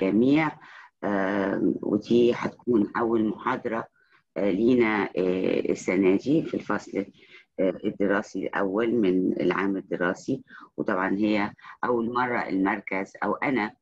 للجميع ودي هتكون أول محاضرة لينا السنة دي في الفصل الدراسي الأول من العام الدراسي وطبعا هي أول مرة المركز أو أنا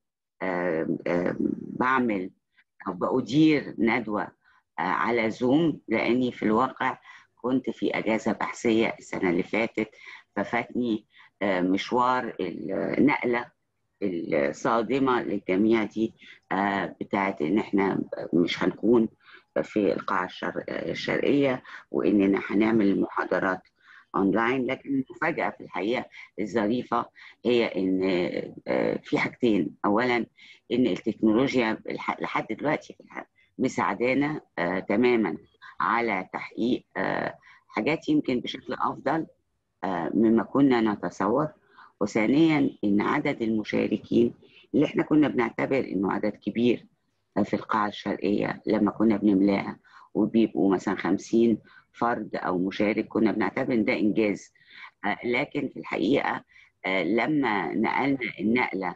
بعمل أو بأدير ندوة على زوم لأني في الواقع كنت في أجازة بحثية السنة اللي فاتت ففاتني مشوار النقلة الصادمة للجميع دي بتاعت إن إحنا مش هنكون في القاعة الشرقية وإننا هنعمل المحاضرات اونلاين لكن المفاجاه في الحقيقه الظريفه هي ان في حاجتين اولا ان التكنولوجيا لحد دلوقتي مساعدانا تماما على تحقيق حاجات يمكن بشكل افضل مما كنا نتصور وثانيا ان عدد المشاركين اللي احنا كنا بنعتبر انه عدد كبير في القاعه الشرقيه لما كنا بنملاها وبيبقوا مثلا 50 فرد او مشارك كنا بنعتبر ان ده انجاز لكن في الحقيقه لما نقلنا النقله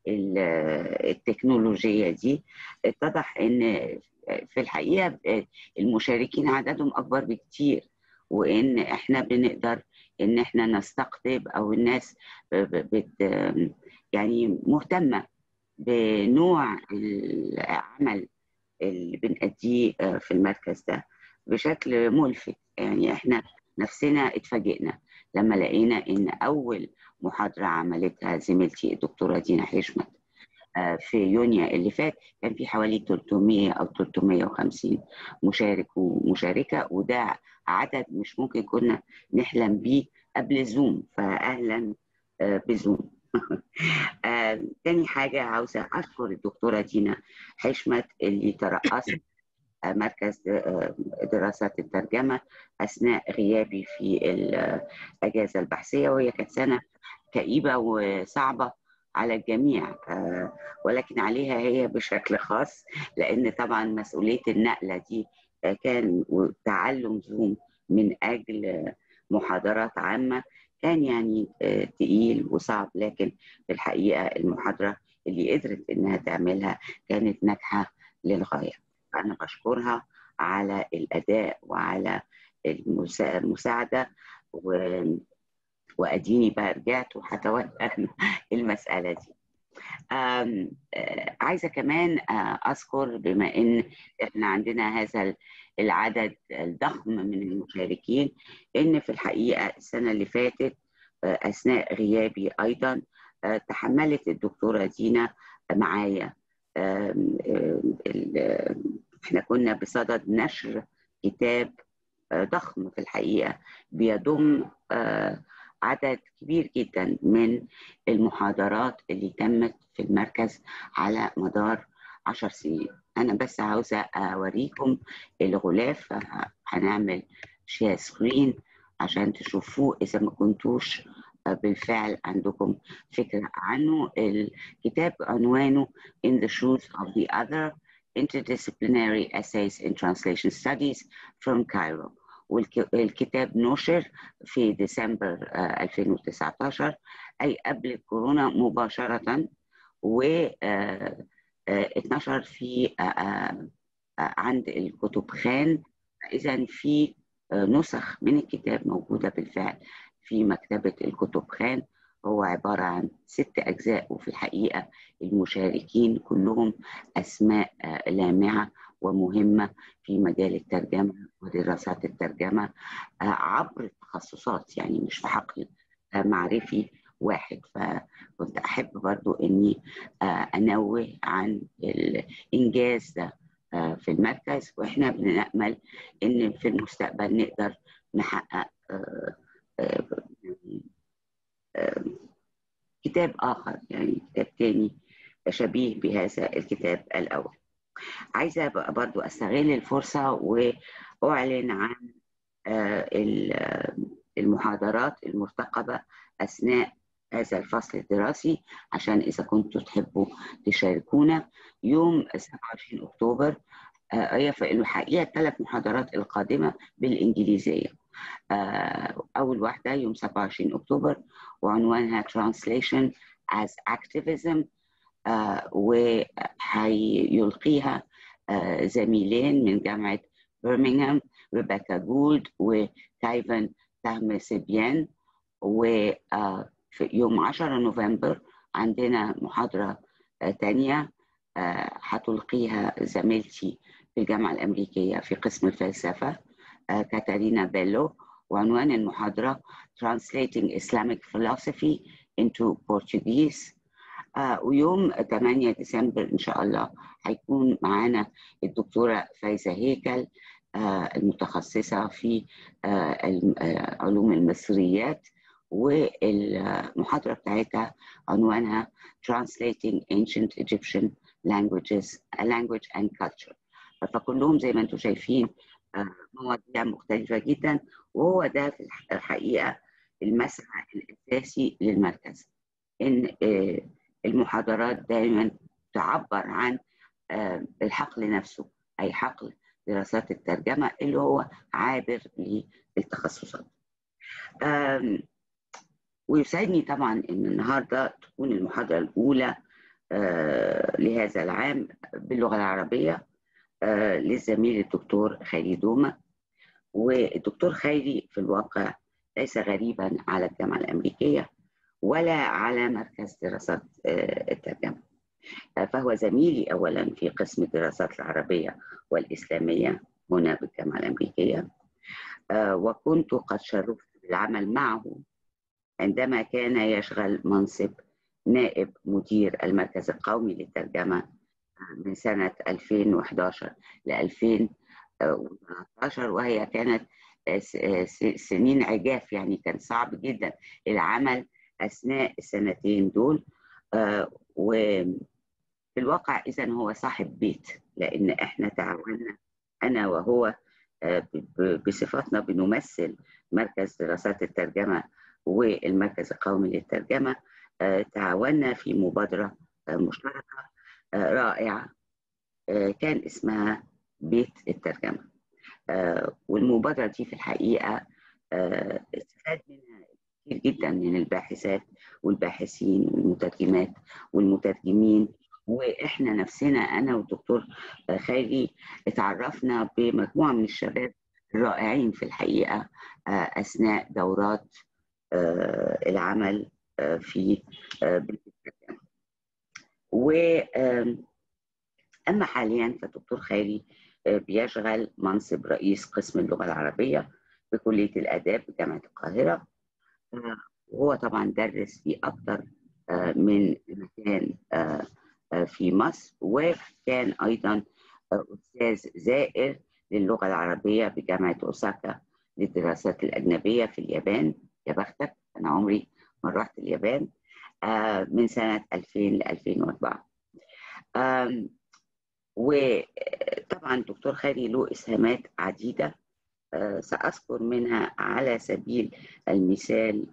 التكنولوجيه دي اتضح ان في الحقيقه المشاركين عددهم اكبر بكتير وان احنا بنقدر ان احنا نستقطب او الناس بت يعني مهتمه بنوع العمل اللي بنأديه في المركز ده بشكل ملفت يعني احنا نفسنا اتفاجئنا لما لقينا ان اول محاضره عملتها زميلتي الدكتوره دينا حشمت في يونيو اللي فات كان في حوالي 300 او 350 مشارك ومشاركه وده عدد مش ممكن كنا نحلم بيه قبل زوم فاهلا بزوم تاني حاجه عاوزه اشكر الدكتوره دينا حشمت اللي ترأست مركز دراسات الترجمة أثناء غيابي في الأجازة البحثية وهي كانت سنة كئيبة وصعبة على الجميع ولكن عليها هي بشكل خاص لأن طبعا مسؤولية النقلة دي كان تعلم زوم من أجل محاضرات عامة كان يعني تقيل وصعب لكن في الحقيقة المحاضرة اللي قدرت إنها تعملها كانت ناجحة للغاية أنا بشكرها على الأداء وعلى المساعدة و... وأديني بقى رجعت وهتولى المسألة دي آم... آه... عايزة كمان آه... أذكر بما إن إحنا عندنا هذا العدد الضخم من المشاركين إن في الحقيقة السنة اللي فاتت آه... أثناء غيابي أيضا تحملت الدكتورة دينا معايا احنا كنا بصدد نشر كتاب ضخم في الحقيقه بيضم عدد كبير جدا من المحاضرات اللي تمت في المركز على مدار عشر سنين انا بس عاوزه اوريكم الغلاف هنعمل شير سكرين عشان تشوفوه اذا ما كنتوش بالفعل عندكم فكرة عنه الكتاب عنوانه In the Shoes of the Other Interdisciplinary Essays in Translation Studies from Cairo والكتاب نشر في ديسمبر 2019 أي قبل الكورونا مباشرة و اتنشر في عند الكتب خان إذا في نسخ من الكتاب موجودة بالفعل في مكتبة الكتب خان هو عبارة عن ست أجزاء وفي الحقيقة المشاركين كلهم أسماء لامعة ومهمة في مجال الترجمة ودراسات الترجمة عبر التخصصات يعني مش في حقل معرفي واحد فكنت أحب برضو أني أنوه عن الإنجاز ده في المركز وإحنا بنأمل أن في المستقبل نقدر نحقق كتاب آخر يعني كتاب تاني شبيه بهذا الكتاب الأول عايزة برضو أستغل الفرصة وأعلن عن المحاضرات المرتقبة أثناء هذا الفصل الدراسي عشان إذا كنتوا تحبوا تشاركونا يوم 27 أكتوبر هي في الحقيقة الثلاث محاضرات القادمة بالإنجليزية أول واحدة يوم 27 أكتوبر وعنوانها Translation as Activism وهيلقيها زميلين من جامعة برمنغهام ريبيكا جولد وتايفن تهم سيبيان وفي يوم 10 نوفمبر عندنا محاضرة تانية هتلقيها زميلتي في الجامعة الأمريكية في قسم الفلسفة كاتارينا بيلو وعنوان المحاضرة Translating Islamic Philosophy into Portuguese آه ويوم 8 ديسمبر إن شاء الله هيكون معانا الدكتورة فايزة هيكل آه المتخصصة في آه علوم المصريات والمحاضرة بتاعتها عنوانها Translating Ancient Egyptian Languages Language and Culture فكلهم زي ما انتم شايفين مواضيع مختلفة جدا وهو ده في الحقيقة المسعى الأساسي للمركز إن المحاضرات دائما تعبر عن الحقل نفسه أي حقل دراسات الترجمة اللي هو عابر للتخصصات ويسعدني طبعا ان النهارده تكون المحاضره الاولى لهذا العام باللغه العربيه للزميل الدكتور خيري دوما والدكتور خيري في الواقع ليس غريبا على الجامعه الامريكيه ولا على مركز دراسات الترجمه فهو زميلي اولا في قسم الدراسات العربيه والاسلاميه هنا بالجامعه الامريكيه وكنت قد شرفت بالعمل معه عندما كان يشغل منصب نائب مدير المركز القومي للترجمة من سنة 2011 ل 2013 وهي كانت سنين عجاف يعني كان صعب جدا العمل أثناء السنتين دول وفي الواقع إذا هو صاحب بيت لأن إحنا تعاوننا أنا وهو بصفتنا بنمثل مركز دراسات الترجمة والمركز القومي للترجمة تعاوننا في مبادرة مشتركة رائعة كان اسمها بيت الترجمة والمبادرة دي في الحقيقة استفاد منها كثير جدا من الباحثات والباحثين والمترجمات والمترجمين واحنا نفسنا انا والدكتور خيري اتعرفنا بمجموعه من الشباب الرائعين في الحقيقه اثناء دورات العمل في بيت الترجمه و اما حاليا فالدكتور خيري بيشغل منصب رئيس قسم اللغه العربيه بكليه الاداب بجامعه القاهره وهو طبعا درس في اكثر من مكان في مصر وكان ايضا استاذ زائر للغه العربيه بجامعه اوساكا للدراسات الاجنبيه في اليابان يا بختك انا عمري ما رحت اليابان من سنه 2000 ل 2004 وطبعا دكتور خيري له اسهامات عديده ساذكر منها على سبيل المثال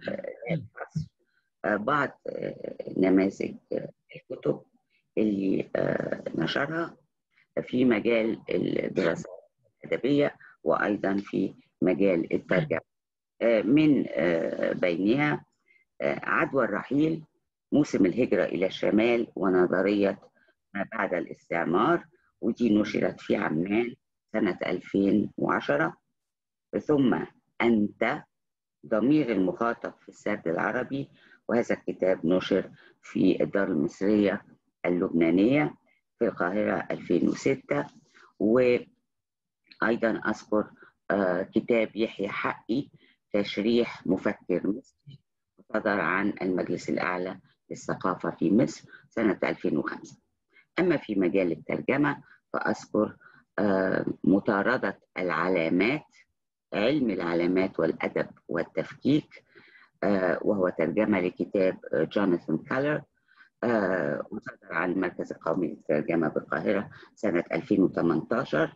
بعض نماذج الكتب اللي نشرها في مجال الدراسات الأدبية وأيضا في مجال الترجمة من بينها عدوى الرحيل موسم الهجرة إلى الشمال ونظرية ما بعد الاستعمار ودي نشرت في عمان سنة 2010 ثم أنت ضمير المخاطب في السرد العربي وهذا الكتاب نشر في الدار المصرية اللبنانية في القاهرة 2006 وأيضا أذكر كتاب يحيى حقي تشريح مفكر مصري صدر عن المجلس الأعلى للثقافة في مصر سنة 2005 أما في مجال الترجمة فأذكر مطاردة العلامات علم العلامات والأدب والتفكيك وهو ترجمة لكتاب جوناثان كالر وصدر عن المركز القومي للترجمة بالقاهرة سنة 2018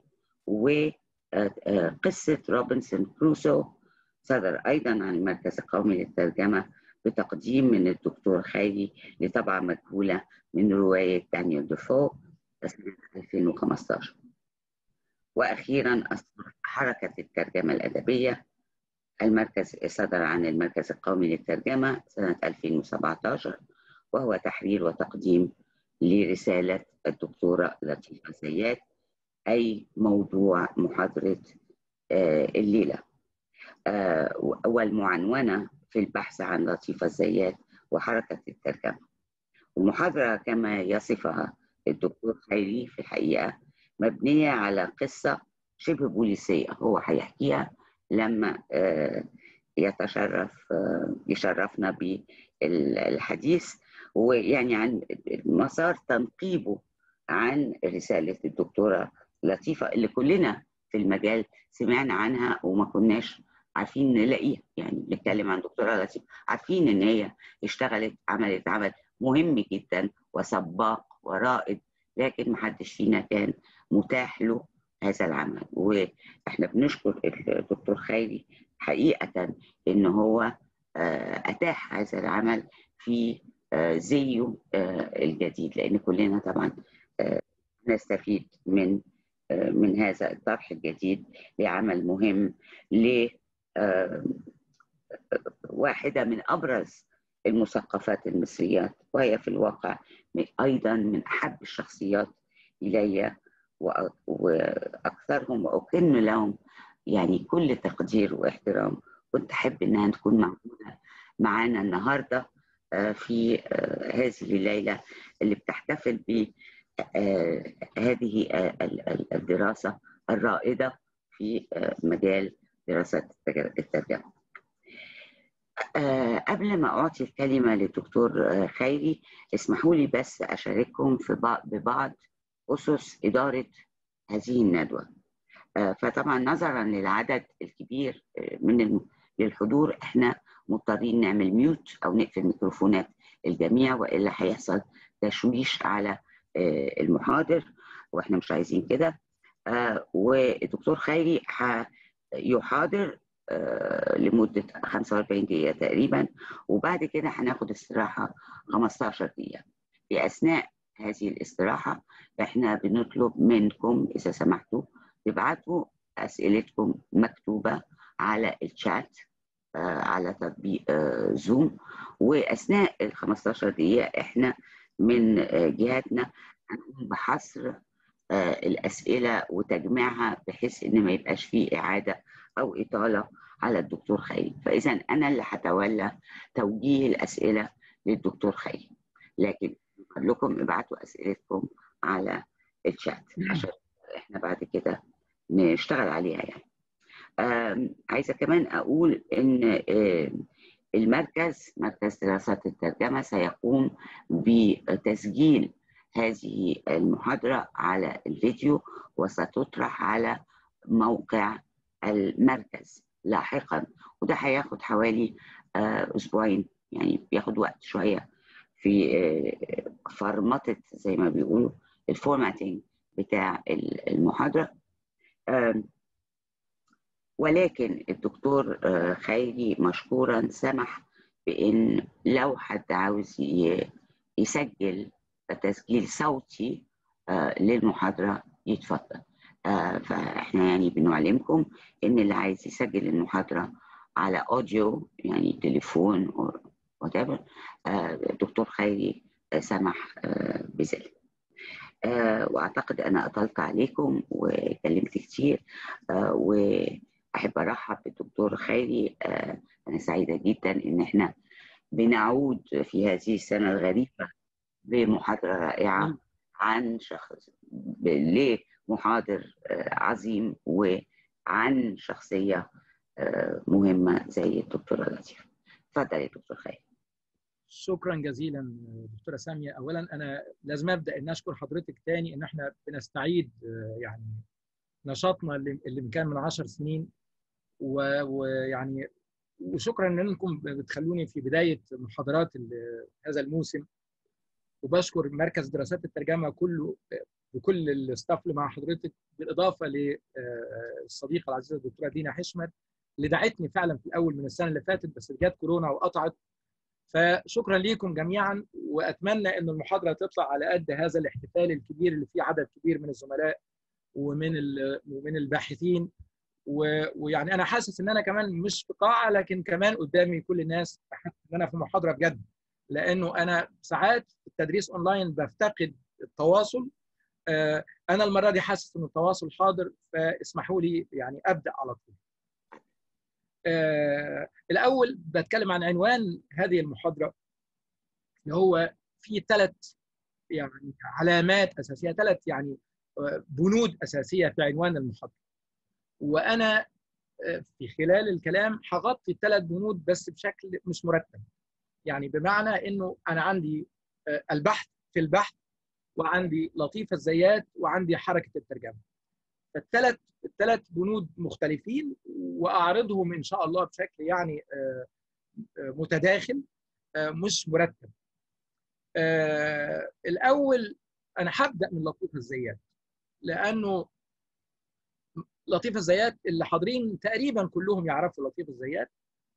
وقصة روبنسون كروسو صدر أيضا عن المركز القومي للترجمة بتقديم من الدكتور خيري لطبعة مجهولة من رواية دانيال ديفو سنة 2015 وأخيرا حركة الترجمة الأدبية المركز صدر عن المركز القومي للترجمة سنة 2017 وهو تحرير وتقديم لرسالة الدكتورة لطيفة زيات أي موضوع محاضرة الليلة والمعنونة في البحث عن لطيفة زيات وحركة الترجمة المحاضرة كما يصفها الدكتور خيري في الحقيقة مبنية على قصة شبه بوليسية هو هيحكيها لما يتشرف يشرفنا بالحديث ويعني عن مسار تنقيبه عن رسالة الدكتورة لطيفة اللي كلنا في المجال سمعنا عنها وما كناش عارفين نلاقيها يعني بنتكلم عن دكتورة لطيفة عارفين ان هي اشتغلت عملت عمل مهم جدا وسباق ورائد لكن محدش فينا كان متاح له هذا العمل واحنا بنشكر الدكتور خيري حقيقة ان هو اتاح هذا العمل في زيه الجديد لان كلنا طبعا نستفيد من من هذا الطرح الجديد لعمل مهم ل واحده من ابرز المثقفات المصريات وهي في الواقع ايضا من احب الشخصيات الي واكثرهم واكن لهم يعني كل تقدير واحترام كنت احب انها تكون موجوده معانا النهارده في هذه الليله اللي بتحتفل ب هذه الدراسه الرائده في مجال دراسه الترجمه. قبل ما اعطي الكلمه للدكتور خيري اسمحوا لي بس اشارككم في بعض ببعض اسس اداره هذه الندوه. فطبعا نظرا للعدد الكبير من للحضور احنا مضطرين نعمل ميوت او نقفل ميكروفونات الجميع والا هيحصل تشويش على المحاضر واحنا مش عايزين كده والدكتور خيري يحاضر لمدة 45 دقيقة تقريبا وبعد كده هناخد استراحة 15 دقيقة في أثناء هذه الاستراحة احنا بنطلب منكم إذا سمحتوا تبعتوا أسئلتكم مكتوبة على الشات على تطبيق زوم واثناء ال 15 دقيقه احنا من جهتنا هنقوم بحصر الاسئله وتجميعها بحيث ان ما يبقاش فيه اعاده او اطاله على الدكتور خيري فاذا انا اللي هتولى توجيه الاسئله للدكتور خيري لكن لكم ابعتوا اسئلتكم على الشات عشان احنا بعد كده نشتغل عليها يعني عايزه كمان اقول ان المركز مركز دراسات الترجمه سيقوم بتسجيل هذه المحاضره على الفيديو وستطرح على موقع المركز لاحقا وده هياخد حوالي اسبوعين يعني بياخد وقت شويه في فرمطه زي ما بيقولوا الفورماتنج بتاع المحاضره ولكن الدكتور خيري مشكورا سمح بان لو حد عاوز يسجل تسجيل صوتي للمحاضره يتفضل فاحنا يعني بنعلمكم ان اللي عايز يسجل المحاضره على اوديو يعني تليفون او whatever الدكتور خيري سمح بذلك واعتقد انا اطلت عليكم وكلمت كتير واحب ارحب بالدكتور خيري انا سعيده جدا ان احنا بنعود في هذه السنه الغريبه بمحاضره رائعه عن شخص لمحاضر عظيم وعن شخصيه مهمه زي الدكتوره لطيفه اتفضل يا دكتور خيري شكرا جزيلا دكتوره ساميه اولا انا لازم ابدا ان اشكر حضرتك تاني ان احنا بنستعيد يعني نشاطنا اللي كان من 10 سنين ويعني وشكرا انكم بتخلوني في بدايه محاضرات هذا الموسم وبشكر مركز دراسات الترجمه كله بكل الستاف اللي مع حضرتك بالاضافه للصديقه العزيزه الدكتوره دينا حشمت اللي دعتني فعلا في الاول من السنه اللي فاتت بس جت كورونا وقطعت فشكرا ليكم جميعا واتمنى ان المحاضره تطلع على قد هذا الاحتفال الكبير اللي فيه عدد كبير من الزملاء ومن ومن الباحثين ويعني انا حاسس ان انا كمان مش في قاعه لكن كمان قدامي كل الناس بحس ان انا في محاضره بجد لانه انا ساعات في التدريس اونلاين بفتقد التواصل انا المره دي حاسس ان التواصل حاضر فاسمحوا لي يعني ابدا على طول الاول بتكلم عن عنوان هذه المحاضره اللي هو في ثلاث يعني علامات اساسيه ثلاث يعني بنود اساسيه في عنوان المحاضره وانا في خلال الكلام هغطي الثلاث بنود بس بشكل مش مرتب يعني بمعنى انه انا عندي البحث في البحث وعندي لطيفه الزيات وعندي حركه الترجمه فالثلاث الثلاث بنود مختلفين واعرضهم ان شاء الله بشكل يعني متداخل مش مرتب الاول انا هبدا من لطيفه الزيات لانه لطيفه الزيات اللي حاضرين تقريبا كلهم يعرفوا لطيفه الزيات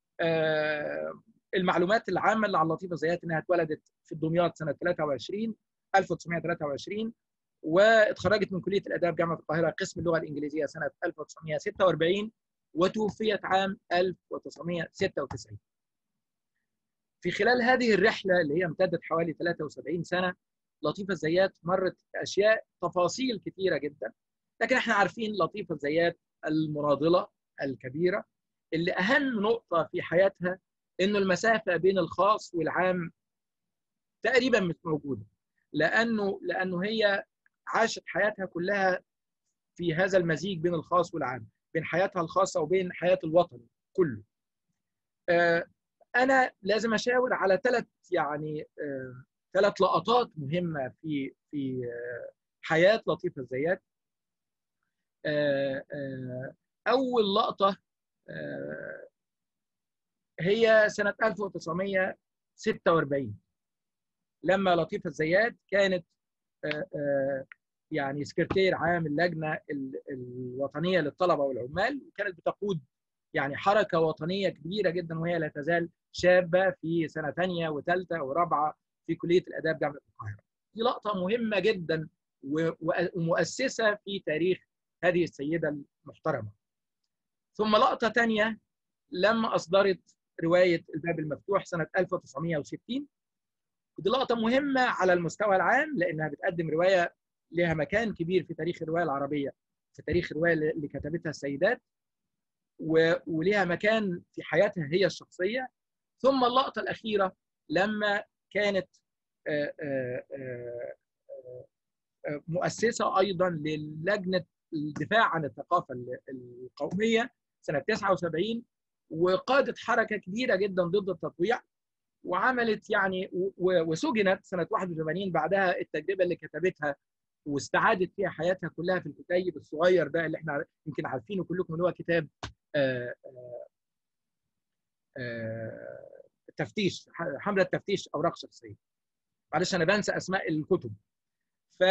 المعلومات العامه اللي عن لطيفه الزيات انها اتولدت في دمياط سنه 23 1923 واتخرجت من كليه الاداب جامعه القاهره قسم اللغه الانجليزيه سنه 1946 وتوفيت عام 1996 في خلال هذه الرحله اللي هي امتدت حوالي 73 سنه لطيفه الزيات مرت اشياء تفاصيل كثيره جدا لكن احنا عارفين لطيفه الزيات المناضله الكبيره اللي اهم نقطه في حياتها انه المسافه بين الخاص والعام تقريبا مش موجوده لانه لانه هي عاشت حياتها كلها في هذا المزيج بين الخاص والعام بين حياتها الخاصه وبين حياه الوطن كله انا لازم اشاور على ثلاث يعني ثلاث لقطات مهمه في في حياه لطيفه الزيات اول لقطه هي سنه 1946 لما لطيفه الزيات كانت يعني سكرتير عام اللجنه الوطنيه للطلبه والعمال وكانت بتقود يعني حركه وطنيه كبيره جدا وهي لا تزال شابه في سنه ثانيه وثالثه ورابعه في كليه الاداب جامعه القاهره. دي لقطه مهمه جدا ومؤسسه في تاريخ هذه السيده المحترمه. ثم لقطه ثانيه لما اصدرت روايه الباب المفتوح سنه 1960 ودي لقطه مهمه على المستوى العام لانها بتقدم روايه لها مكان كبير في تاريخ الروايه العربيه في تاريخ الروايه اللي كتبتها السيدات ولها مكان في حياتها هي الشخصيه ثم اللقطه الاخيره لما كانت مؤسسه ايضا للجنه الدفاع عن الثقافه القوميه سنه 79 وقادت حركه كبيره جدا ضد التطويع وعملت يعني وسجنت سنه 81 بعدها التجربه اللي كتبتها واستعادت فيها حياتها كلها في الكتيب الصغير ده اللي احنا يمكن عارفينه كلكم اللي هو كتاب آآ آآ التفتيش حمله تفتيش اوراق شخصيه معلش انا بنسى اسماء الكتب ف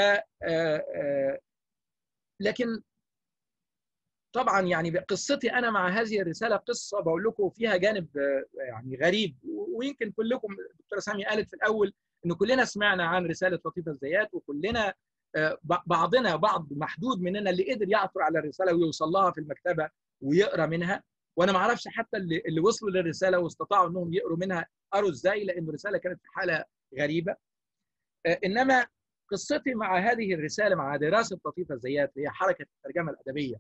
لكن طبعا يعني قصتي انا مع هذه الرساله قصه بقول لكم فيها جانب يعني غريب ويمكن كلكم الدكتوره سامي قالت في الاول ان كلنا سمعنا عن رساله لطيفه الزيات وكلنا بعضنا بعض محدود مننا اللي قدر يعثر على الرساله ويوصل لها في المكتبه ويقرا منها وانا ما اعرفش حتى اللي, اللي وصلوا للرساله واستطاعوا انهم يقروا منها قروا ازاي لان الرساله كانت في حاله غريبه انما قصتي مع هذه الرساله مع دراسه لطيفه الزيات اللي هي حركه الترجمه الادبيه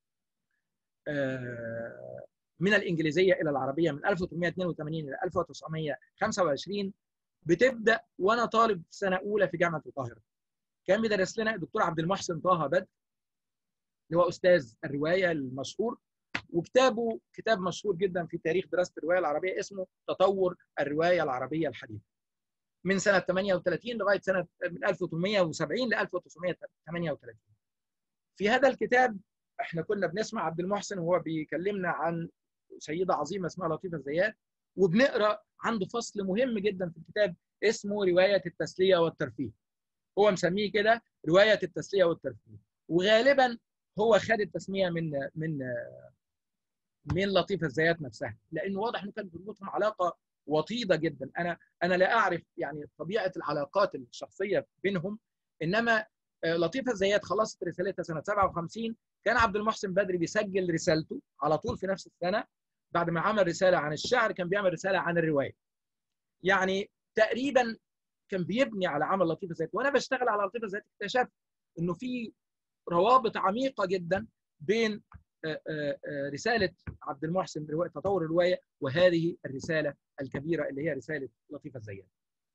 من الانجليزيه الى العربيه من 1882 الى 1925 بتبدا وانا طالب سنه اولى في جامعه القاهره كان بيدرس لنا الدكتور عبد المحسن طه بدر اللي هو استاذ الروايه المشهور وكتابه كتاب مشهور جدا في تاريخ دراسه الروايه العربيه اسمه تطور الروايه العربيه الحديثه من سنه 38 لغايه سنه من 1870 ل 1938 في هذا الكتاب احنا كنا بنسمع عبد المحسن وهو بيكلمنا عن سيده عظيمه اسمها لطيفه الزيات وبنقرا عنده فصل مهم جدا في الكتاب اسمه روايه التسليه والترفيه هو مسميه كده روايه التسليه والترفيه وغالبا هو خد التسميه من من من لطيفه الزيات نفسها لانه واضح انه كان بيربطهم علاقه وطيده جدا انا انا لا اعرف يعني طبيعه العلاقات الشخصيه بينهم انما لطيفه الزيات خلصت رسالتها سنه 57 كان عبد المحسن بدري بيسجل رسالته على طول في نفس السنه بعد ما عمل رساله عن الشعر كان بيعمل رساله عن الروايه يعني تقريبا كان بيبني على عمل لطيفه الزيات وانا بشتغل على لطيفه الزيات اكتشفت انه في روابط عميقه جدا بين رساله عبد المحسن روايه تطور الروايه وهذه الرساله الكبيره اللي هي رساله لطيفه الزيات.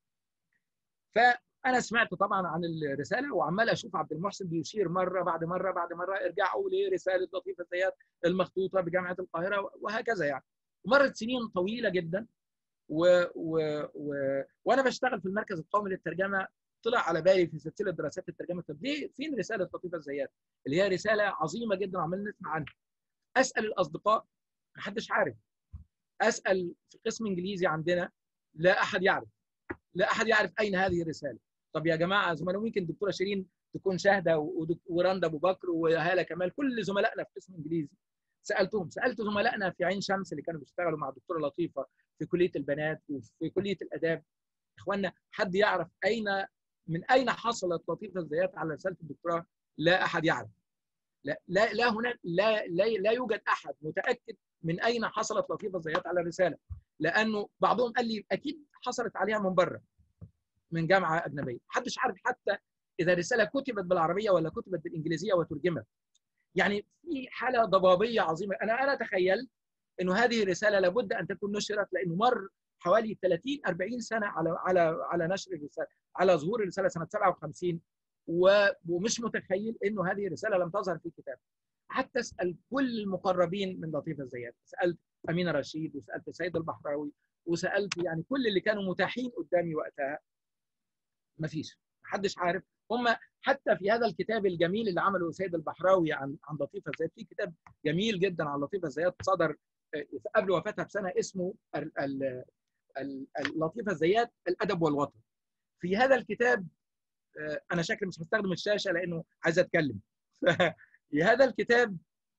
فانا سمعت طبعا عن الرساله وعمال اشوف عبد المحسن بيشير مره بعد مره بعد مره ارجعوا لرساله لطيفه الزيات المخطوطه بجامعه القاهره وهكذا يعني. مرت سنين طويله جدا و... و... و... وانا بشتغل في المركز القومي للترجمه طلع على بالي في سلسله دراسات الترجمه طب ليه فين رساله لطيفه الزيات اللي هي رساله عظيمه جدا عمالين نسمع عنها اسال الاصدقاء محدش عارف اسال في قسم انجليزي عندنا لا احد يعرف لا احد يعرف اين هذه الرساله طب يا جماعه زملاء ممكن الدكتوره شيرين تكون شاهده ورندا ابو بكر وهاله كمال كل زملائنا في قسم انجليزي سالتهم سالت زملائنا في عين شمس اللي كانوا بيشتغلوا مع الدكتوره لطيفه في كليه البنات وفي كليه الاداب اخواننا حد يعرف اين من اين حصلت لطيفه الزيات على رساله الدكتوراه لا احد يعرف لا لا لا هناك لا لا, لا يوجد احد متاكد من اين حصلت لطيفه الزيات على الرساله لانه بعضهم قال لي اكيد حصلت عليها من بره من جامعه اجنبيه محدش عارف حتى اذا الرساله كتبت بالعربيه ولا كتبت بالانجليزيه وترجمت يعني في حاله ضبابيه عظيمه انا انا تخيلت انه هذه الرساله لابد ان تكون نشرت لانه مر حوالي 30 40 سنه على على على نشر الرساله على ظهور الرساله سنه 57 ومش متخيل انه هذه الرساله لم تظهر في كتاب حتى اسال كل المقربين من لطيفه الزيات سالت امينه رشيد وسالت سيد البحراوي وسالت يعني كل اللي كانوا متاحين قدامي وقتها ما فيش محدش عارف هم حتى في هذا الكتاب الجميل اللي عمله سيد البحراوي عن عن لطيفه الزيات في كتاب جميل جدا عن لطيفه الزيات صدر قبل وفاتها بسنه اسمه لطيفه الزيات الادب والوطن في هذا الكتاب انا شكلي مش هستخدم الشاشه لانه عايز اتكلم في هذا الكتاب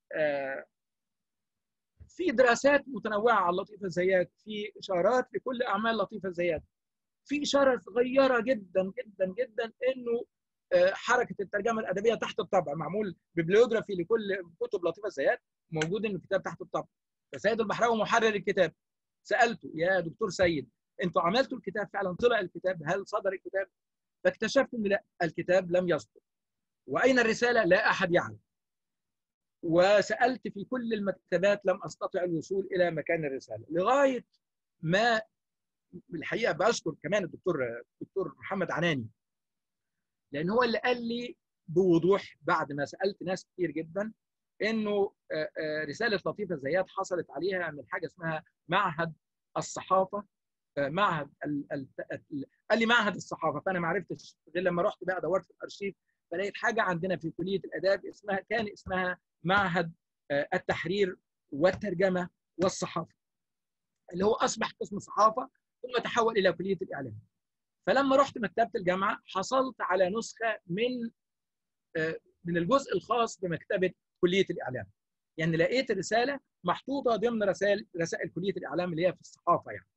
في دراسات متنوعه عن لطيفه الزيات في اشارات لكل اعمال لطيفه الزيات في اشاره صغيره جدا جدا جدا انه حركه الترجمه الادبيه تحت الطبع معمول ببليوجرافي لكل كتب لطيفه الزيات موجود ان الكتاب تحت الطبع فسيد البحراوي محرر الكتاب سالته يا دكتور سيد انتوا عملتوا الكتاب فعلا طلع الكتاب هل صدر الكتاب فاكتشفت ان لا الكتاب لم يصدر واين الرساله لا احد يعلم وسالت في كل المكتبات لم استطع الوصول الى مكان الرساله لغايه ما الحقيقه بشكر كمان الدكتور الدكتور محمد عناني لان هو اللي قال لي بوضوح بعد ما سالت ناس كتير جدا انه رساله لطيفه الزيات حصلت عليها من حاجه اسمها معهد الصحافه معهد قال لي معهد الصحافه فانا ما عرفتش غير لما رحت بقى دورت في الارشيف فلقيت حاجه عندنا في كليه الاداب اسمها كان اسمها معهد التحرير والترجمه والصحافه اللي هو اصبح قسم صحافه ثم تحول الى كليه الاعلام فلما رحت مكتبه الجامعه حصلت على نسخه من من الجزء الخاص بمكتبه كليه الاعلام يعني لقيت الرساله محطوطه ضمن رسائل رسائل كليه الاعلام اللي هي في الصحافه يعني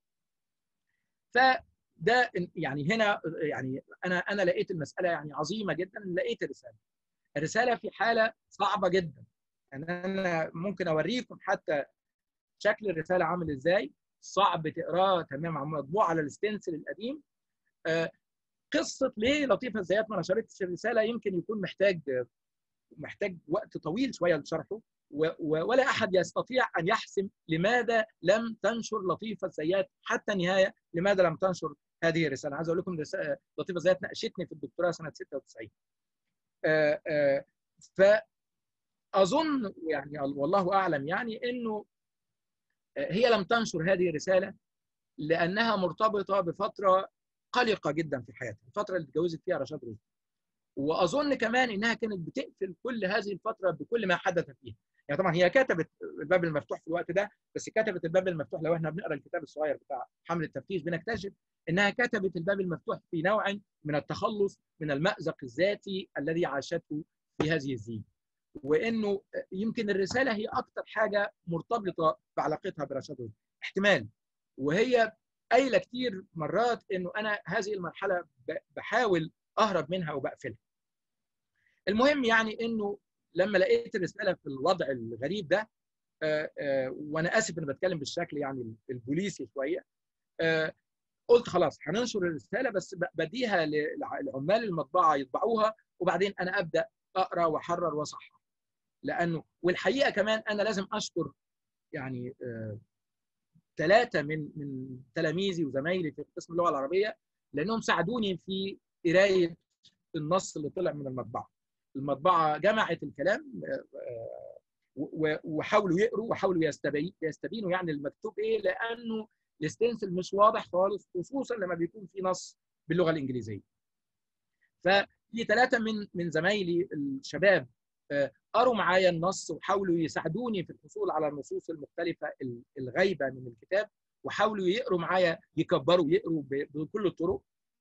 فده يعني هنا يعني انا انا لقيت المساله يعني عظيمه جدا لقيت الرساله الرساله في حاله صعبه جدا يعني انا ممكن اوريكم حتى شكل الرساله عامل ازاي صعب تقراه تمام مطبوع على الستنسل القديم قصه ليه لطيفه الزيات ما نشرتش الرساله يمكن يكون محتاج محتاج وقت طويل شويه لشرحه ولا احد يستطيع ان يحسم لماذا لم تنشر لطيفه الزيات حتى النهايه لماذا لم تنشر هذه الرساله عايز اقول لكم لطيفه الزيات ناقشتني في الدكتوراه سنه 96 فاظن يعني والله اعلم يعني انه هي لم تنشر هذه الرساله لانها مرتبطه بفتره قلقه جدا في حياتها الفتره اللي اتجوزت فيها رشاد رشدي واظن كمان انها كانت بتقفل كل هذه الفتره بكل ما حدث فيها يعني طبعا هي كتبت الباب المفتوح في الوقت ده بس كتبت الباب المفتوح لو احنا بنقرا الكتاب الصغير بتاع حمل التفتيش بنكتشف انها كتبت الباب المفتوح في نوع من التخلص من المازق الذاتي الذي عاشته في هذه الزينه وانه يمكن الرساله هي اكثر حاجه مرتبطه بعلاقتها برشاد رشدي احتمال وهي قايله كتير مرات انه انا هذه المرحله بحاول اهرب منها وبقفلها المهم يعني انه لما لقيت الرساله في الوضع الغريب ده آآ آآ وانا اسف اني بتكلم بالشكل يعني البوليسي شويه قلت خلاص هننشر الرساله بس بديها لعمال المطبعه يطبعوها وبعدين انا ابدا اقرا واحرر واصحح لانه والحقيقه كمان انا لازم اشكر يعني ثلاثه من من تلاميذي وزمايلي في قسم اللغه العربيه لانهم ساعدوني في قرايه النص اللي طلع من المطبعه. المطبعه جمعت الكلام وحاولوا يقروا وحاولوا يستبينوا يعني المكتوب ايه لانه الستنسل مش واضح خالص خصوصا لما بيكون في نص باللغه الانجليزيه. ففي ثلاثه من من زمايلي الشباب قروا معايا النص وحاولوا يساعدوني في الحصول على النصوص المختلفه الغايبه من الكتاب وحاولوا يقروا معايا يكبروا يقروا بكل الطرق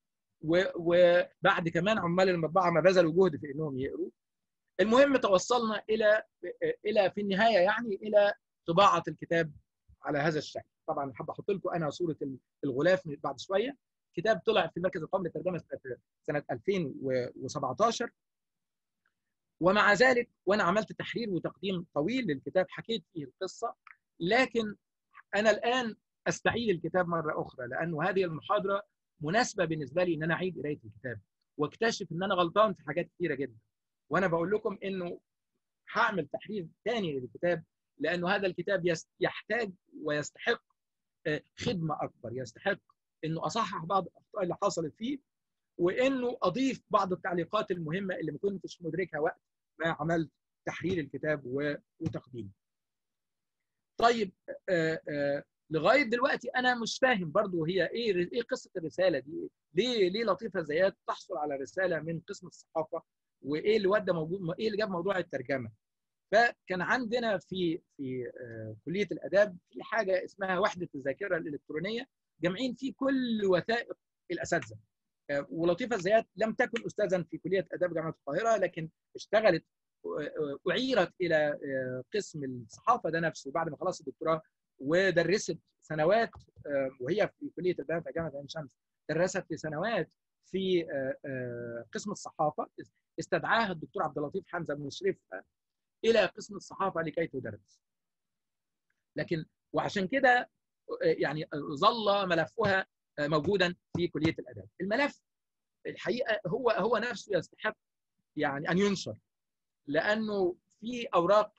وبعد كمان عمال المطبعه ما بذلوا جهد في انهم يقروا المهم توصلنا الى الى في النهايه يعني الى طباعه الكتاب على هذا الشكل طبعا حابب احط لكم انا صوره الغلاف بعد شويه كتاب طلع في المركز القومي للترجمه سنه 2017 ومع ذلك وانا عملت تحرير وتقديم طويل للكتاب حكيت فيه القصه لكن انا الان استعيد الكتاب مره اخرى لانه هذه المحاضره مناسبه بالنسبه لي ان انا اعيد قرايه الكتاب واكتشف ان انا غلطان في حاجات كثيره جدا وانا بقول لكم انه هعمل تحرير ثاني للكتاب لانه هذا الكتاب يحتاج ويستحق خدمه اكبر يستحق انه اصحح بعض الاخطاء اللي حصلت فيه وانه اضيف بعض التعليقات المهمه اللي ما كنتش مدركها وقت ما عملت تحرير الكتاب وتقديمه. طيب آآ آآ لغايه دلوقتي انا مش فاهم برضو هي ايه ايه قصه الرساله دي؟ ليه ليه لطيفه زياد تحصل على رساله من قسم الصحافه وايه اللي ودى موجود ايه اللي جاب موضوع الترجمه؟ فكان عندنا في في كليه الاداب في حاجه اسمها وحده الذاكره الالكترونيه جامعين فيه كل وثائق الاساتذه ولطيفه زياد لم تكن استاذا في كليه اداب جامعه القاهره لكن اشتغلت اعيرت الى قسم الصحافه ده نفسه بعد ما خلصت الدكتوراه ودرست سنوات وهي في كليه الاداب في جامعه عين شمس درست لسنوات في قسم الصحافه استدعاها الدكتور عبد اللطيف حمزه مشرفها الى قسم الصحافه لكي تدرس لكن وعشان كده يعني ظل ملفها موجودا في كليه الاداب الملف الحقيقه هو هو نفسه يستحق يعني ان ينشر لانه في اوراق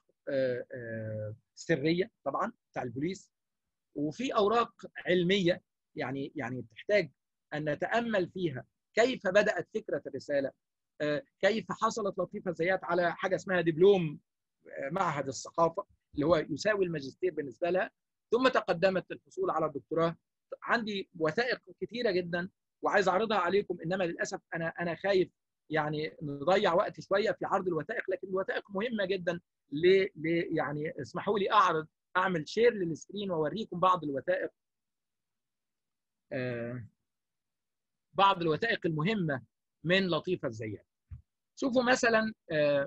سريه طبعا بتاع البوليس وفي اوراق علميه يعني يعني تحتاج ان نتامل فيها كيف بدات فكره الرساله كيف حصلت لطيفه زيات على حاجه اسمها دبلوم معهد الثقافه اللي هو يساوي الماجستير بالنسبه لها ثم تقدمت للحصول على الدكتوراه عندي وثائق كثيره جدا وعايز اعرضها عليكم انما للاسف انا انا خايف يعني نضيع وقت شويه في عرض الوثائق لكن الوثائق مهمه جدا ل يعني اسمحوا لي اعرض اعمل شير للسكرين واوريكم بعض الوثائق آه بعض الوثائق المهمه من لطيفه الزيات شوفوا مثلا آه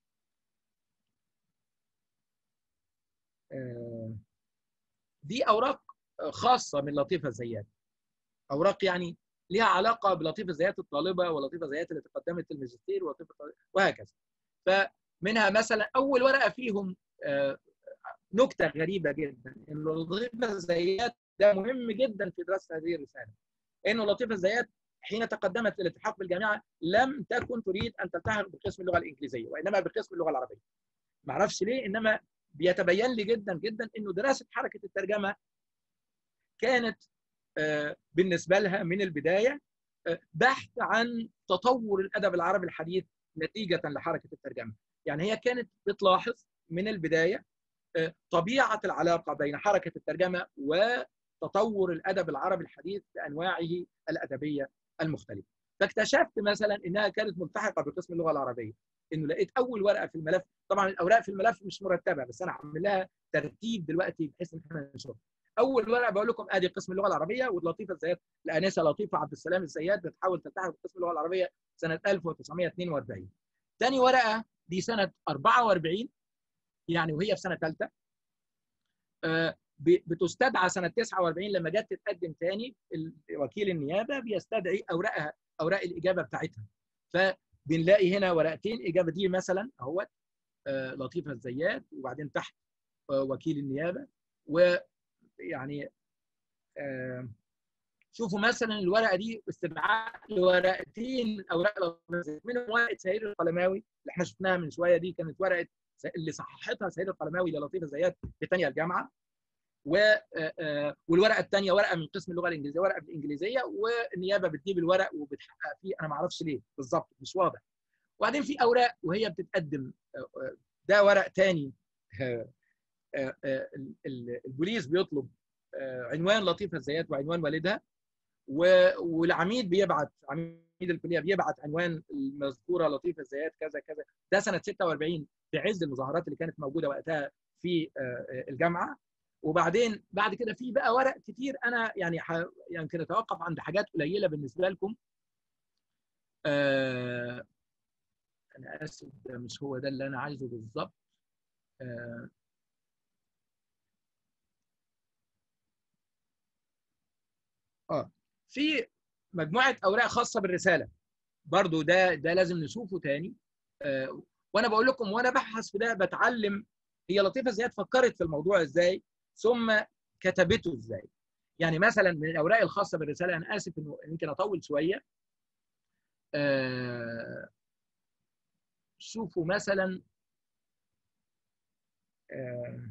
آه دي اوراق خاصه من لطيفه الزيات اوراق يعني لها علاقه بلطيفه زيات الطالبه ولطيفه زيات اللي تقدمت الماجستير ولطيفه وهكذا فمنها مثلا اول ورقه فيهم نكته غريبه جدا ان لطيفه زيات ده مهم جدا في دراسه هذه الرساله انه لطيفه زيات حين تقدمت للالتحاق بالجامعه لم تكن تريد ان تلتحق بقسم اللغه الانجليزيه وانما بقسم اللغه العربيه ما اعرفش ليه انما بيتبين لي جدا جدا انه دراسه حركه الترجمه كانت بالنسبه لها من البدايه بحث عن تطور الادب العربي الحديث نتيجه لحركه الترجمه يعني هي كانت بتلاحظ من البدايه طبيعه العلاقه بين حركه الترجمه وتطور الادب العربي الحديث بانواعه الادبيه المختلفه فاكتشفت مثلا انها كانت ملتحقه بقسم اللغه العربيه انه لقيت اول ورقه في الملف طبعا الاوراق في الملف مش مرتبه بس انا هعمل لها ترتيب دلوقتي بحيث ان احنا نشوفها اول ورقه بقول لكم ادي قسم اللغه العربيه واللطيفه الزيات الانسه لطيفه عبد السلام الزيات بتحاول تلتحق بقسم اللغه العربيه سنه 1942 ثاني ورقه دي سنه 44 يعني وهي في سنه ثالثه بتستدعى سنه 49 لما جت تتقدم ثاني وكيل النيابه بيستدعي اوراقها اوراق الاجابه بتاعتها فبنلاقي هنا ورقتين الاجابه دي مثلا اهوت لطيفه الزيات وبعدين تحت وكيل النيابه و يعني شوفوا مثلا الورقه دي استدعاء لورقتين اوراق منهم ورقه سهير القلماوي اللي احنا شفناها من شويه دي كانت ورقه اللي صححتها سهير القلماوي للطيفه زيات في ثانيه الجامعه و والورقه الثانيه ورقه من قسم اللغه الانجليزيه ورقه بالانجليزيه والنيابه بتجيب الورق وبتحقق فيه انا ما اعرفش ليه بالظبط مش واضح وبعدين في اوراق وهي بتتقدم ده ورق ثاني البوليس بيطلب عنوان لطيفه الزيات وعنوان والدها والعميد بيبعت عميد الكليه بيبعت عنوان المذكوره لطيفه الزيات كذا كذا ده سنه 46 في عز المظاهرات اللي كانت موجوده وقتها في الجامعه وبعدين بعد كده في بقى ورق كتير انا يعني يمكن اتوقف عند حاجات قليله بالنسبه لكم آه انا اسف ده مش هو ده اللي انا عايزه بالظبط آه اه في مجموعه اوراق خاصه بالرساله برضو ده ده لازم نشوفه تاني آه وانا بقول لكم وانا ببحث في ده بتعلم هي لطيفه ازاي فكرت في الموضوع ازاي ثم كتبته ازاي يعني مثلا من الاوراق الخاصه بالرساله انا اسف انه يمكن اطول شويه آه شوفوا مثلا آه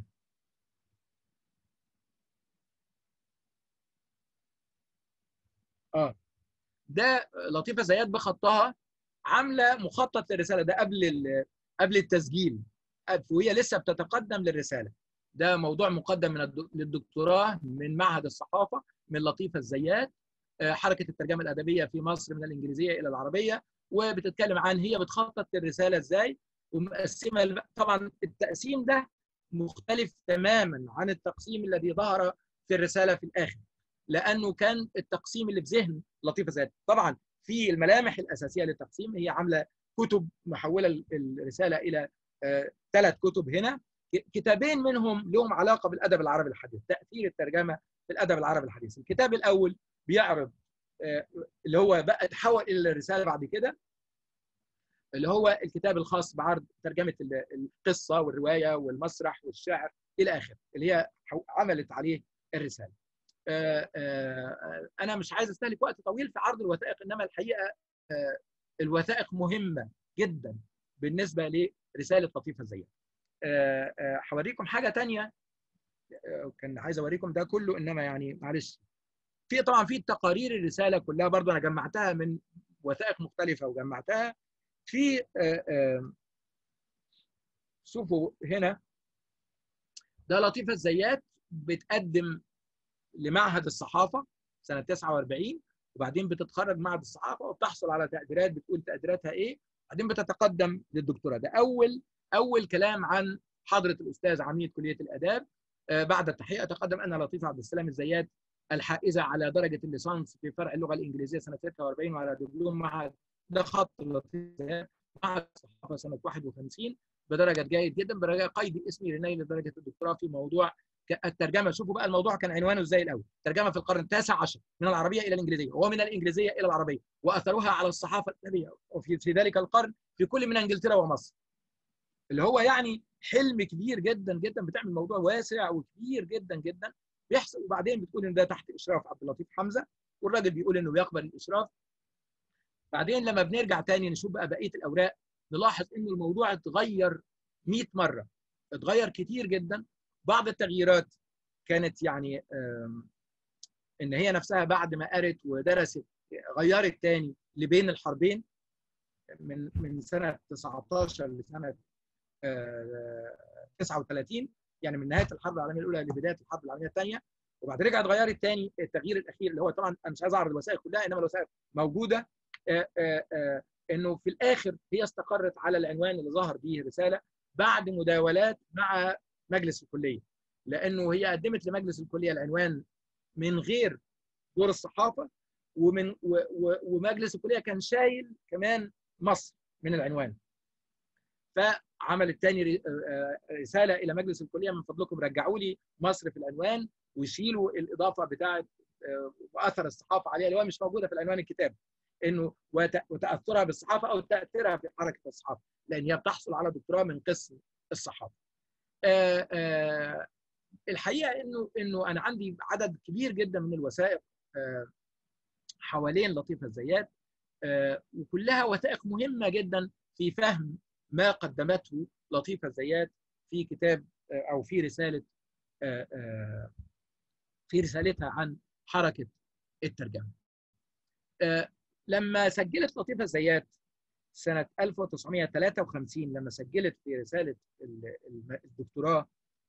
اه ده لطيفه زياد بخطها عامله مخطط للرساله ده قبل قبل التسجيل وهي لسه بتتقدم للرساله ده موضوع مقدم من للدكتوراه من معهد الصحافه من لطيفه الزيات حركه الترجمه الادبيه في مصر من الانجليزيه الى العربيه وبتتكلم عن هي بتخطط للرساله ازاي ومقسمه طبعا التقسيم ده مختلف تماما عن التقسيم الذي ظهر في الرساله في الاخر لانه كان التقسيم اللي في ذهن لطيفه زياد طبعا في الملامح الاساسيه للتقسيم هي عامله كتب محوله الرساله الى ثلاث كتب هنا كتابين منهم لهم علاقه بالادب العربي الحديث تاثير الترجمه في الادب العربي الحديث الكتاب الاول بيعرض اللي هو بقى تحول الى الرساله بعد كده اللي هو الكتاب الخاص بعرض ترجمه القصه والروايه والمسرح والشعر الى اخره اللي هي عملت عليه الرساله انا مش عايز استهلك وقت طويل في عرض الوثائق انما الحقيقه الوثائق مهمه جدا بالنسبه لرساله لطيفه زيها هوريكم حاجه تانية كان عايز اوريكم ده كله انما يعني معلش في طبعا في تقارير الرساله كلها برضو انا جمعتها من وثائق مختلفه وجمعتها في شوفوا هنا ده لطيفه الزيات بتقدم لمعهد الصحافه سنه 49 وبعدين بتتخرج معهد الصحافه وبتحصل على تقديرات بتقول تقديراتها ايه بعدين بتتقدم للدكتوراه ده اول اول كلام عن حضره الاستاذ عميد كليه الاداب بعد التحقيق تقدم ان لطيفه عبد السلام الزيات الحائزه على درجه الليسانس في فرع اللغه الانجليزيه سنه 46 وعلى دبلوم معهد ده خط لطيف زيات معهد الصحافه سنه 51 بدرجه جيد جدا بدرجه قيد اسمي لنيل درجه الدكتوراه في موضوع الترجمه شوفوا بقى الموضوع كان عنوانه ازاي الاول ترجمه في القرن التاسع عشر من العربيه الى الانجليزيه ومن الانجليزيه الى العربيه واثرها على الصحافه الادبيه وفي في ذلك القرن في كل من انجلترا ومصر اللي هو يعني حلم كبير جدا جدا بتعمل موضوع واسع وكبير جدا جدا بيحصل وبعدين بتقول ان ده تحت اشراف عبد اللطيف حمزه والراجل بيقول انه بيقبل الاشراف بعدين لما بنرجع تاني نشوف بقى بقيه الاوراق نلاحظ ان الموضوع اتغير 100 مره اتغير كتير جدا بعض التغييرات كانت يعني ان هي نفسها بعد ما قرت ودرست غيرت تاني لبين الحربين من من سنه 19 لسنه 39 يعني من نهايه الحرب العالميه الاولى لبدايه الحرب العالميه الثانيه وبعد رجعت غيرت تاني التغيير الاخير اللي هو طبعا انا مش عايز اعرض الوثائق كلها انما الوثائق موجوده آآ آآ انه في الاخر هي استقرت على العنوان اللي ظهر به الرساله بعد مداولات مع مجلس الكليه لانه هي قدمت لمجلس الكليه العنوان من غير دور الصحافه ومن و و ومجلس الكليه كان شايل كمان مصر من العنوان فعملت تاني رساله الى مجلس الكليه من فضلكم رجعوا لي مصر في العنوان ويشيلوا الاضافه بتاعه واثر الصحافه عليها اللي هو مش موجوده في العنوان الكتاب انه وتاثرها بالصحافه او تاثيرها في حركه الصحافه لان هي بتحصل على دكتوراه من قسم الصحافه. آآ آآ الحقيقه انه انه انا عندي عدد كبير جدا من الوثائق حوالين لطيفه الزيات وكلها وثائق مهمه جدا في فهم ما قدمته لطيفه الزيات في كتاب او في رساله في رسالتها عن حركه الترجمه. لما سجلت لطيفه الزيات سنه 1953 لما سجلت في رساله الدكتوراه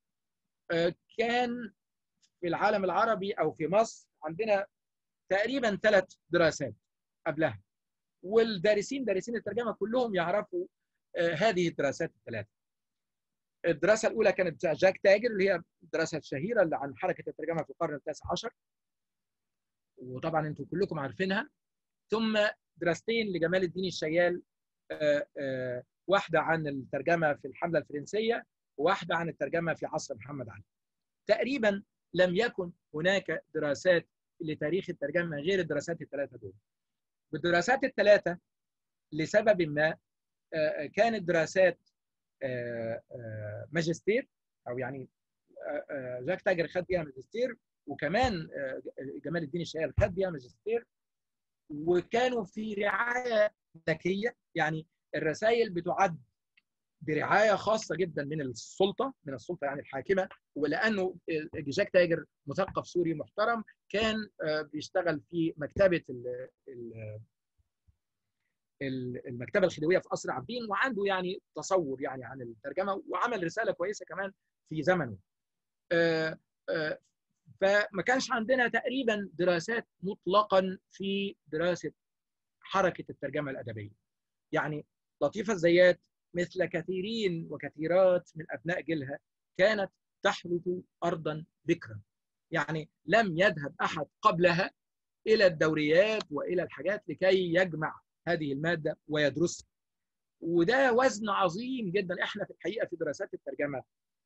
كان في العالم العربي او في مصر عندنا تقريبا ثلاث دراسات قبلها والدارسين دارسين الترجمه كلهم يعرفوا هذه الدراسات الثلاثه. الدراسه الاولى كانت بتاع جاك تاجر اللي هي الدراسه الشهيره اللي عن حركه الترجمه في القرن التاسع عشر. وطبعا انتم كلكم عارفينها. ثم دراستين لجمال الدين الشيال واحده عن الترجمه في الحمله الفرنسيه وواحده عن الترجمه في عصر محمد علي. تقريبا لم يكن هناك دراسات لتاريخ الترجمه غير الدراسات الثلاثه دول. بالدراسات الثلاثه لسبب ما كانت دراسات ماجستير او يعني جاك تاجر خد بيها ماجستير وكمان جمال الدين الشهير خد بيها ماجستير وكانوا في رعايه ذكيه يعني الرسائل بتعد برعايه خاصه جدا من السلطه من السلطه يعني الحاكمه ولانه جاك تاجر مثقف سوري محترم كان بيشتغل في مكتبه المكتبه الخديويه في قصر عابدين وعنده يعني تصور يعني عن الترجمه وعمل رساله كويسه كمان في زمنه. فما كانش عندنا تقريبا دراسات مطلقا في دراسه حركه الترجمه الادبيه. يعني لطيفه الزيات مثل كثيرين وكثيرات من ابناء جيلها كانت تحرث ارضا بكرا. يعني لم يذهب احد قبلها الى الدوريات والى الحاجات لكي يجمع هذه الماده ويدرسها. وده وزن عظيم جدا احنا في الحقيقه في دراسات الترجمه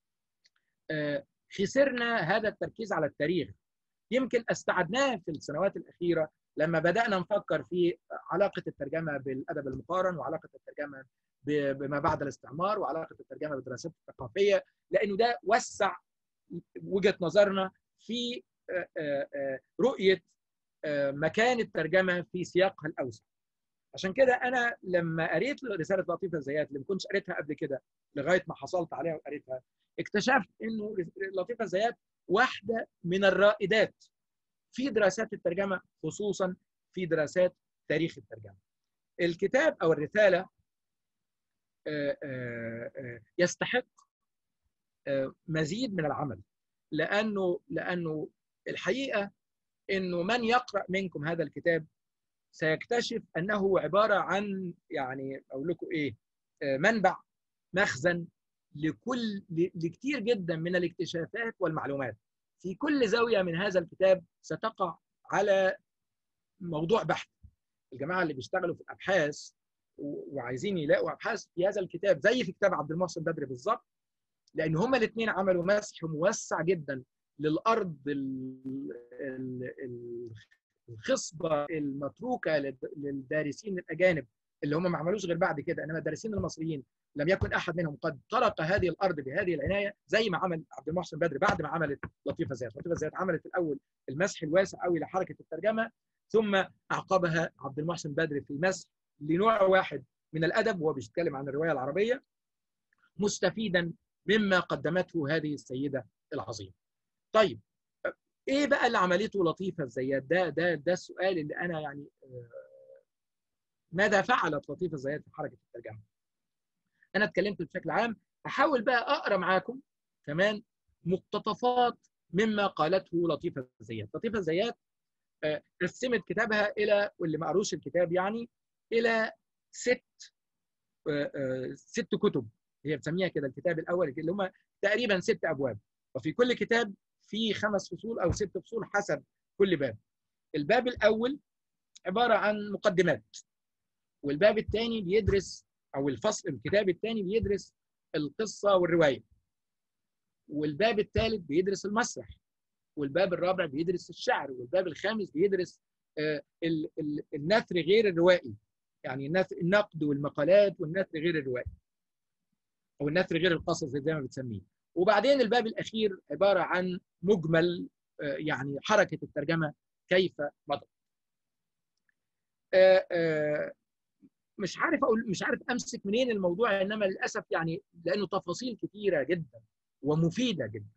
خسرنا هذا التركيز على التاريخ يمكن استعدناه في السنوات الاخيره لما بدانا نفكر في علاقه الترجمه بالادب المقارن وعلاقه الترجمه بما بعد الاستعمار وعلاقه الترجمه بالدراسات الثقافيه لانه ده وسع وجهه نظرنا في رؤيه مكان الترجمه في سياقها الاوسع. عشان كده انا لما قريت رساله لطيفه الزيات اللي ما كنتش قريتها قبل كده لغايه ما حصلت عليها وقريتها اكتشفت انه لطيفه الزيات واحده من الرائدات في دراسات الترجمه خصوصا في دراسات تاريخ الترجمه. الكتاب او الرساله يستحق مزيد من العمل لانه لانه الحقيقه انه من يقرا منكم هذا الكتاب سيكتشف انه عباره عن يعني اقول لكم ايه منبع مخزن لكل لكثير جدا من الاكتشافات والمعلومات في كل زاويه من هذا الكتاب ستقع على موضوع بحث الجماعه اللي بيشتغلوا في الابحاث وعايزين يلاقوا ابحاث في هذا الكتاب زي في كتاب عبد المحسن بدري بالظبط لان هما الاثنين عملوا مسح موسع جدا للارض الخصبه المتروكه للدارسين الاجانب اللي هم ما عملوش غير بعد كده انما الدارسين المصريين لم يكن احد منهم قد طرق هذه الارض بهذه العنايه زي ما عمل عبد المحسن بدري بعد ما عملت لطيفه زيات، لطيفه زيات عملت الاول المسح الواسع قوي لحركه الترجمه ثم اعقبها عبد المحسن بدري في مسح لنوع واحد من الادب وهو بيتكلم عن الروايه العربيه مستفيدا مما قدمته هذه السيده العظيمه. طيب ايه بقى اللي عملته لطيفه الزيات ده ده ده السؤال اللي انا يعني ماذا فعلت لطيفه الزيات في حركه الترجمه؟ انا اتكلمت بشكل عام احاول بقى اقرا معاكم كمان مقتطفات مما قالته لطيفه الزيات، لطيفه الزيات قسمت كتابها الى واللي ما قروش الكتاب يعني الى ست ست كتب هي بتسميها كده الكتاب الاول اللي هم تقريبا ست ابواب وفي كل كتاب في خمس فصول او ست فصول حسب كل باب. الباب الاول عباره عن مقدمات والباب الثاني بيدرس او الفصل الكتاب الثاني بيدرس القصه والروايه. والباب الثالث بيدرس المسرح. والباب الرابع بيدرس الشعر والباب الخامس بيدرس النثر غير الروائي يعني النقد والمقالات والنثر غير الروائي او النثر غير القصص زي ما بتسميه وبعدين الباب الاخير عباره عن مجمل يعني حركه الترجمه كيف مضت مش عارف اقول مش عارف امسك منين الموضوع انما للاسف يعني لانه تفاصيل كثيره جدا ومفيده جدا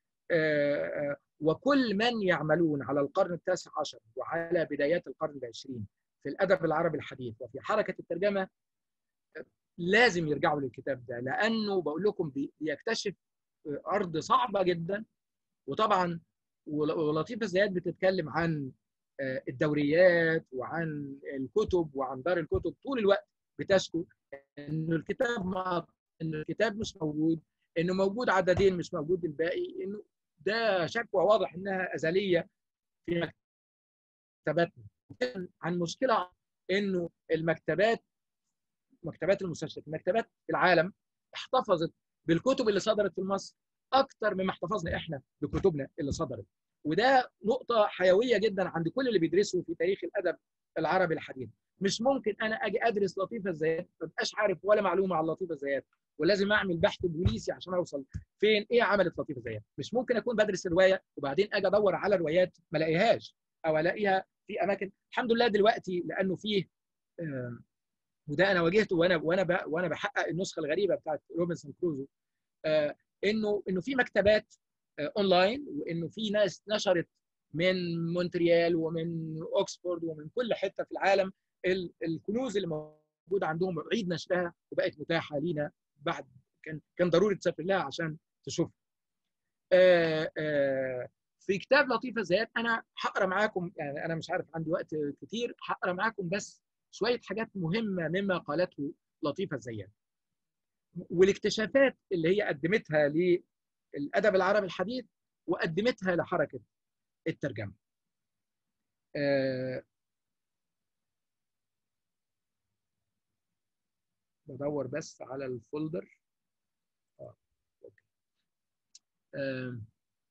وكل من يعملون على القرن التاسع عشر وعلى بدايات القرن العشرين في الادب العربي الحديث وفي حركه الترجمه لازم يرجعوا للكتاب ده لانه بقول لكم بيكتشف ارض صعبه جدا وطبعا ولطيفه زياد بتتكلم عن الدوريات وعن الكتب وعن دار الكتب طول الوقت بتشكو انه الكتاب ما انه الكتاب مش موجود انه موجود عددين مش موجود الباقي انه ده شكوى واضح انها ازليه في مكتباتنا عن مشكله انه المكتبات مكتبات المستشرق المكتبات في العالم احتفظت بالكتب اللي صدرت في مصر اكثر مما احتفظنا احنا بكتبنا اللي صدرت وده نقطه حيويه جدا عند كل اللي بيدرسوا في تاريخ الادب العربي الحديث مش ممكن انا اجي ادرس لطيفه الزيات ما ابقاش عارف ولا معلومه عن لطيفه الزيات ولازم اعمل بحث بوليسي عشان اوصل فين ايه عملت لطيفه الزيات مش ممكن اكون بدرس روايه وبعدين اجي ادور على روايات ما الاقيهاش او الاقيها في اماكن الحمد لله دلوقتي لانه فيه آه وده انا واجهته وانا وانا وانا بحقق النسخه الغريبه بتاعت روبنسون كروزو آه انه انه في مكتبات آه اونلاين وانه في ناس نشرت من مونتريال ومن اوكسفورد ومن كل حته في العالم الكنوز اللي موجوده عندهم عيد نشرها وبقت متاحه لينا بعد كان كان ضروري تسافر لها عشان تشوفها. في كتاب لطيفه زياد انا هقرا معاكم يعني انا مش عارف عندي وقت كتير هقرا معاكم بس شويه حاجات مهمه مما قالته لطيفه الزيات والاكتشافات اللي هي قدمتها للادب العربي الحديث وقدمتها لحركه الترجمه أه بدور بس على الفولدر اه اوكي أه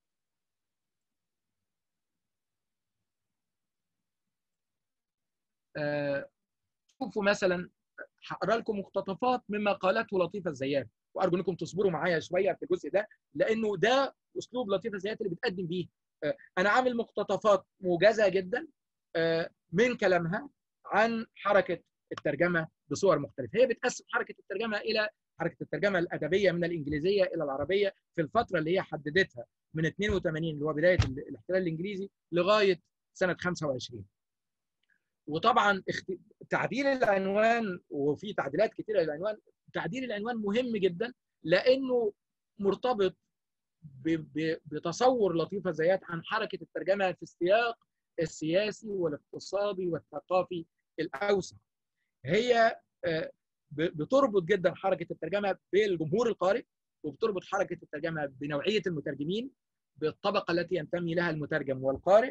أه شوفوا مثلا هقرا لكم مقتطفات مما قالته لطيفه الزيات وارجو انكم تصبروا معايا شويه في الجزء ده لانه ده اسلوب لطيفه الزيات اللي بتقدم بيه انا عامل مقتطفات موجزه جدا من كلامها عن حركه الترجمه بصور مختلفه هي بتقسم حركه الترجمه الى حركه الترجمه الادبيه من الانجليزيه الى العربيه في الفتره اللي هي حددتها من 82 اللي هو بدايه الاحتلال الانجليزي لغايه سنه 25 وطبعا تعديل العنوان وفي تعديلات كثيره للعنوان تعديل العنوان مهم جدا لانه مرتبط بتصور لطيفه زيات عن حركه الترجمه في السياق السياسي والاقتصادي والثقافي الاوسع. هي بتربط جدا حركه الترجمه بالجمهور القارئ وبتربط حركه الترجمه بنوعيه المترجمين بالطبقه التي ينتمي لها المترجم والقارئ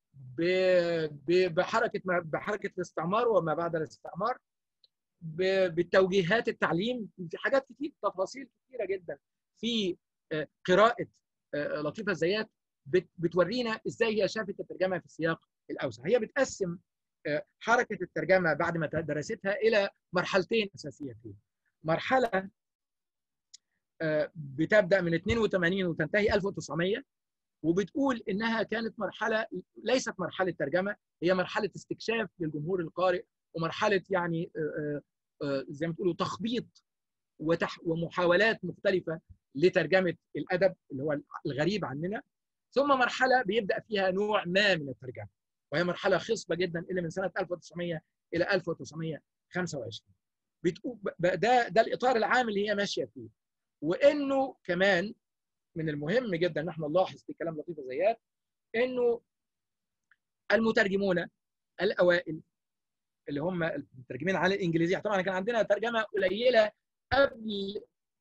بحركه بحركه الاستعمار وما بعد الاستعمار بالتوجيهات التعليم في حاجات كتير تفاصيل كثيره جدا في قراءه لطيفه الزيات بتورينا ازاي هي شافت الترجمه في السياق الاوسع هي بتقسم حركه الترجمه بعد ما درستها الى مرحلتين اساسيتين مرحله بتبدا من 82 وتنتهي 1900 وبتقول انها كانت مرحله ليست مرحله ترجمه هي مرحله استكشاف للجمهور القارئ ومرحله يعني زي ما تقولوا تخبيط وتح ومحاولات مختلفه لترجمه الادب اللي هو الغريب عننا ثم مرحله بيبدا فيها نوع ما من الترجمه وهي مرحله خصبه جدا اللي من سنه 1900 الى 1925 بتقول ده ده الاطار العام اللي هي ماشيه فيه وانه كمان من المهم جدا ان احنا نلاحظ في كلام لطيفه زيات انه المترجمون الاوائل اللي هم المترجمين على الانجليزيه طبعا كان عندنا ترجمه قليله قبل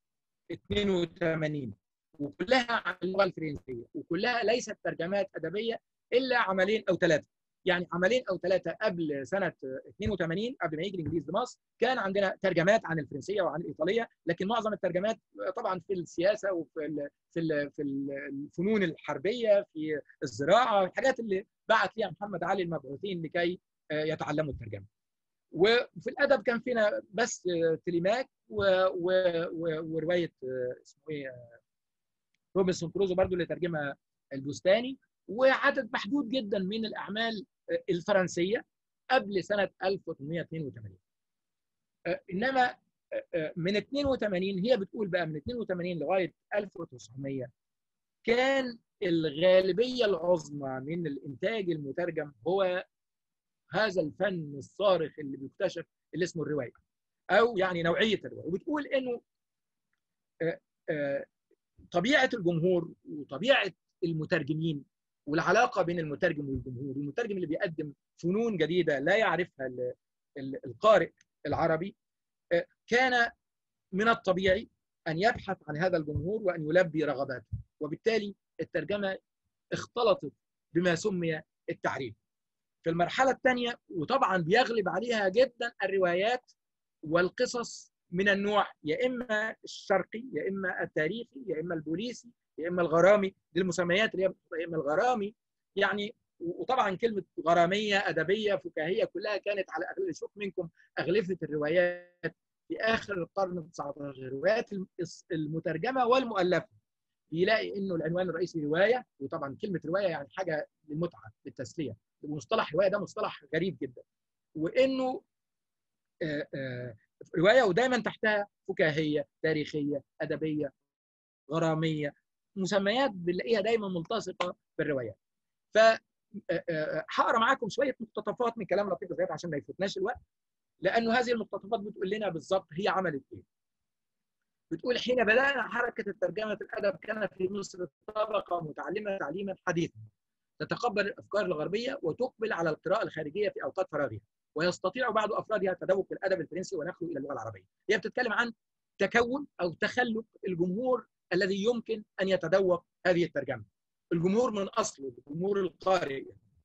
82 وكلها على اللغه الفرنسيه وكلها ليست ترجمات ادبيه الا عملين او ثلاثه يعني عملين او ثلاثه قبل سنه 82 قبل ما يجي الانجليز لمصر كان عندنا ترجمات عن الفرنسيه وعن الايطاليه لكن معظم الترجمات طبعا في السياسه وفي ال في ال في الفنون الحربيه في الزراعه الحاجات اللي بعت ليها محمد علي المبعوثين لكي يتعلموا الترجمه وفي الادب كان فينا بس تليماك و... و... و... وروايه اسمه ايه روبنسون كروزو برضو اللي ترجمها البستاني وعدد محدود جدا من الاعمال الفرنسيه قبل سنه 1882 انما من 82 هي بتقول بقى من 82 لغايه 1900 كان الغالبيه العظمى من الانتاج المترجم هو هذا الفن الصارخ اللي بيكتشف اللي اسمه الروايه او يعني نوعيه الروايه وبتقول انه طبيعه الجمهور وطبيعه المترجمين والعلاقه بين المترجم والجمهور والمترجم اللي بيقدم فنون جديده لا يعرفها القارئ العربي كان من الطبيعي ان يبحث عن هذا الجمهور وان يلبي رغباته وبالتالي الترجمه اختلطت بما سمي التعريف في المرحله الثانيه وطبعا بيغلب عليها جدا الروايات والقصص من النوع يا اما الشرقي يا اما التاريخي يا اما البوليسي يا اما الغرامي دي المسميات اللي هي يا اما الغرامي يعني وطبعا كلمه غراميه ادبيه فكاهيه كلها كانت على اغلب شوف منكم اغلفه الروايات في اخر القرن ال 19 الروايات المترجمه والمؤلفه يلاقي انه العنوان الرئيسي روايه وطبعا كلمه روايه يعني حاجه للمتعه للتسليه ومصطلح روايه ده مصطلح غريب جدا وانه آآ آآ روايه ودايما تحتها فكاهيه تاريخيه ادبيه غراميه مسميات بنلاقيها دايما ملتصقه بالروايات ف هقرا معاكم شويه مقتطفات من كلام لطيف زياد عشان ما يفوتناش الوقت لانه هذه المقتطفات بتقول لنا بالظبط هي عملت ايه بتقول حين بدانا حركه الترجمه الادب كان في مصر طبقه متعلمه تعليما حديثا تتقبل الافكار الغربيه وتقبل على القراءه الخارجيه في اوقات فراغها ويستطيع بعض افرادها تذوق الادب الفرنسي ونقله الى اللغه العربيه هي بتتكلم عن تكون او تخلق الجمهور الذي يمكن ان يتذوق هذه الترجمه الجمهور من اصله الجمهور القارئ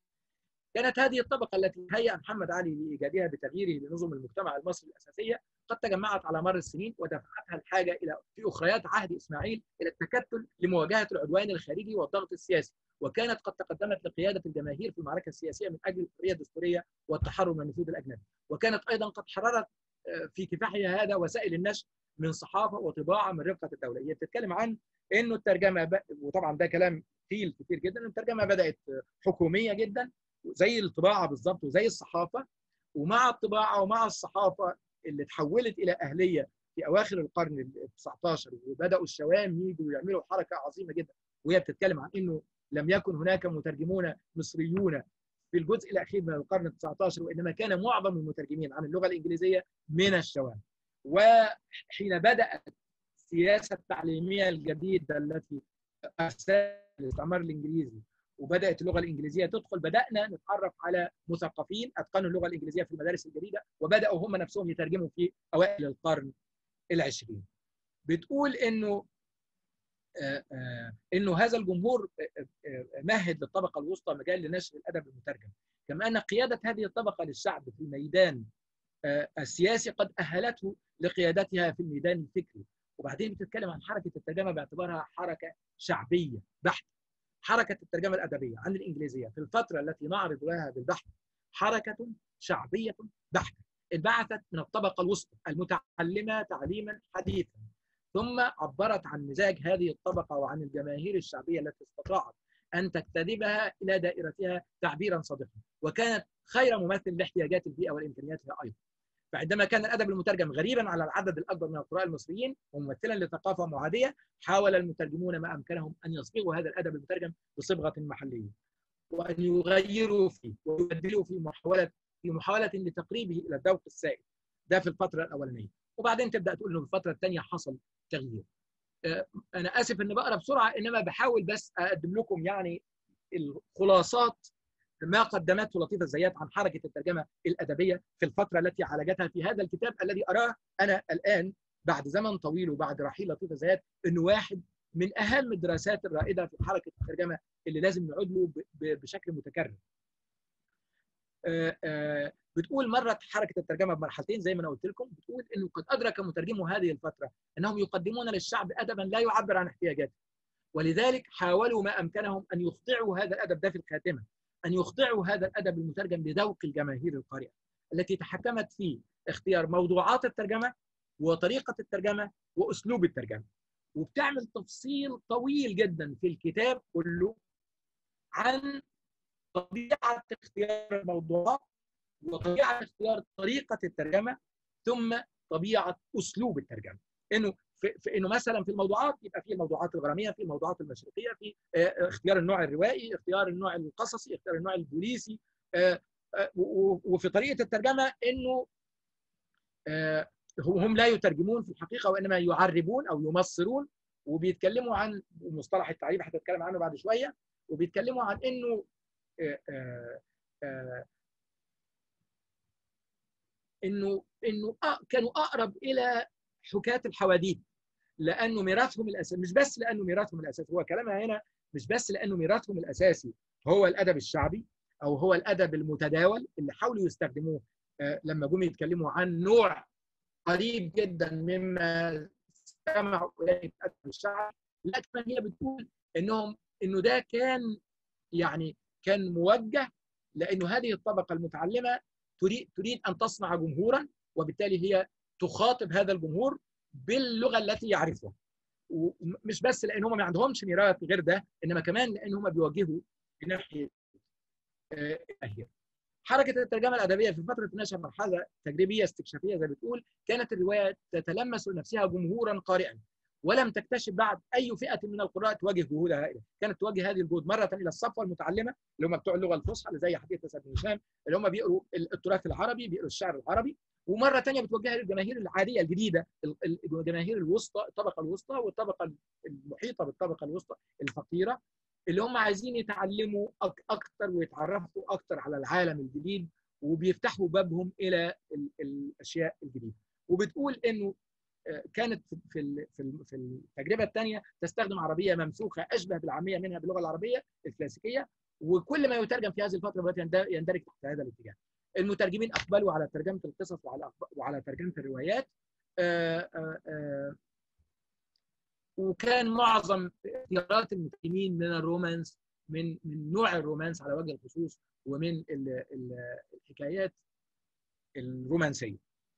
كانت هذه الطبقه التي هيأ محمد علي لايجادها بتغييره لنظم المجتمع المصري الاساسيه قد تجمعت على مر السنين ودفعتها الحاجه الى في اخريات عهد اسماعيل الى التكتل لمواجهه العدوان الخارجي والضغط السياسي وكانت قد تقدمت لقياده الجماهير في المعركه السياسيه من اجل الحريه الدستوريه والتحرر من النفوذ الاجنبي وكانت ايضا قد حررت في كفاحها هذا وسائل النشر من صحافه وطباعه من رفقه الدوله هي بتتكلم عن انه الترجمه ب... وطبعا ده كلام ثقيل كتير جدا الترجمه بدات حكوميه جدا زي الطباعه بالظبط وزي الصحافه ومع الطباعه ومع الصحافه اللي تحولت الى اهليه في اواخر القرن ال 19 وبداوا الشوام يجوا ويعملوا حركه عظيمه جدا وهي بتتكلم عن انه لم يكن هناك مترجمون مصريون في الجزء الاخير من القرن ال 19 وانما كان معظم المترجمين عن اللغه الانجليزيه من الشوام وحين بدات السياسه التعليميه الجديده التي ارسلها الاستعمار الانجليزي وبدات اللغه الانجليزيه تدخل بدانا نتعرف على مثقفين اتقنوا اللغه الانجليزيه في المدارس الجديده وبداوا هم نفسهم يترجموا في اوائل القرن العشرين بتقول انه آآ آآ انه هذا الجمهور مهد للطبقه الوسطى مجال لنشر الادب المترجم كما ان قياده هذه الطبقه للشعب في الميدان السياسي قد اهلته لقيادتها في الميدان الفكري وبعدين بتتكلم عن حركه الترجمه باعتبارها حركه شعبيه بحته حركه الترجمه الادبيه عن الانجليزيه في الفتره التي نعرض لها بالبحث حركه شعبيه بحته انبعثت من الطبقه الوسطى المتعلمه تعليما حديثا ثم عبرت عن مزاج هذه الطبقه وعن الجماهير الشعبيه التي استطاعت ان تجتذبها الى دائرتها تعبيرا صادقا وكانت خير ممثل لاحتياجات البيئه والامكانيات ايضا فعندما كان الادب المترجم غريبا على العدد الاكبر من القراء المصريين وممثلا لثقافه معاديه حاول المترجمون ما امكنهم ان يصبغوا هذا الادب المترجم بصبغه محليه وان يغيروا فيه ويبدلوا في محاوله في محاوله لتقريبه الى الذوق السائد ده في الفتره الاولانيه وبعدين تبدا تقول انه في الفتره الثانيه حصل تغيير انا اسف اني بقرا بسرعه انما بحاول بس اقدم لكم يعني الخلاصات ما قدمته لطيفه الزيات عن حركه الترجمه الادبيه في الفتره التي عالجتها في هذا الكتاب الذي اراه انا الان بعد زمن طويل وبعد رحيل لطيفه الزيات انه واحد من اهم الدراسات الرائده في حركه الترجمه اللي لازم نعود له بشكل متكرر. بتقول مرت حركه الترجمه بمرحلتين زي ما انا قلت لكم بتقول انه قد ادرك مترجمو هذه الفتره انهم يقدمون للشعب ادبا لا يعبر عن احتياجاته ولذلك حاولوا ما امكنهم ان يخضعوا هذا الادب ده في الخاتمه ان يخضعوا هذا الادب المترجم لذوق الجماهير القارئه التي تحكمت في اختيار موضوعات الترجمه وطريقه الترجمه واسلوب الترجمه وبتعمل تفصيل طويل جدا في الكتاب كله عن طبيعه اختيار الموضوعات وطبيعه اختيار طريقه الترجمه ثم طبيعه اسلوب الترجمه انه في, في انه مثلا في الموضوعات يبقى في الموضوعات الغراميه في الموضوعات المشرقيه في اختيار النوع الروائي اختيار النوع القصصي اختيار النوع البوليسي وفي طريقه الترجمه انه هم لا يترجمون في الحقيقه وانما يعربون او يمصرون وبيتكلموا عن مصطلح التعريب هتتكلم عنه بعد شويه وبيتكلموا عن انه انه انه كانوا اقرب الى حكاة الحواديت لانه ميراثهم الاساسي مش بس لانه ميراثهم الاساسي هو كلامها هنا مش بس لانه ميراثهم الاساسي هو الادب الشعبي او هو الادب المتداول اللي حاولوا يستخدموه لما جم يتكلموا عن نوع قريب جدا مما سمعوا اليه الادب الشعبي لكن هي بتقول انهم انه ده كان يعني كان موجه لانه هذه الطبقه المتعلمه تريد تريد ان تصنع جمهورا وبالتالي هي تخاطب هذا الجمهور باللغه التي يعرفها ومش بس لان هم ما عندهمش ميراث غير ده انما كمان لان هم بيواجهوا بناحيه التاهيل حركه الترجمه الادبيه في فتره نشأ مرحله تجريبيه استكشافيه زي بتقول كانت الروايه تتلمس لنفسها جمهورا قارئا ولم تكتشف بعد اي فئه من القراء تواجه جهودها هائله، كانت توجه هذه الجهود مره الى الصفوه المتعلمه اللي هم بتوع اللغه الفصحى اللي زي حديث بن هشام اللي هم بيقروا التراث العربي بيقروا الشعر العربي ومره ثانيه بتوجهها للجماهير العاديه الجديده الجماهير الوسطى الطبقه الوسطى والطبقه المحيطه بالطبقه الوسطى الفقيره اللي هم عايزين يتعلموا اكثر ويتعرفوا اكثر على العالم الجديد وبيفتحوا بابهم الى الاشياء الجديده وبتقول انه كانت في في التجربه الثانيه تستخدم عربيه ممسوخه اشبه بالعاميه منها باللغه العربيه الكلاسيكيه وكل ما يترجم في هذه الفتره يندرج تحت هذا الاتجاه. المترجمين اقبلوا على ترجمه القصص وعلى وعلى ترجمه الروايات آآ آآ وكان معظم اختيارات المترجمين من الرومانس من من نوع الرومانس على وجه الخصوص ومن الحكايات الرومانسيه.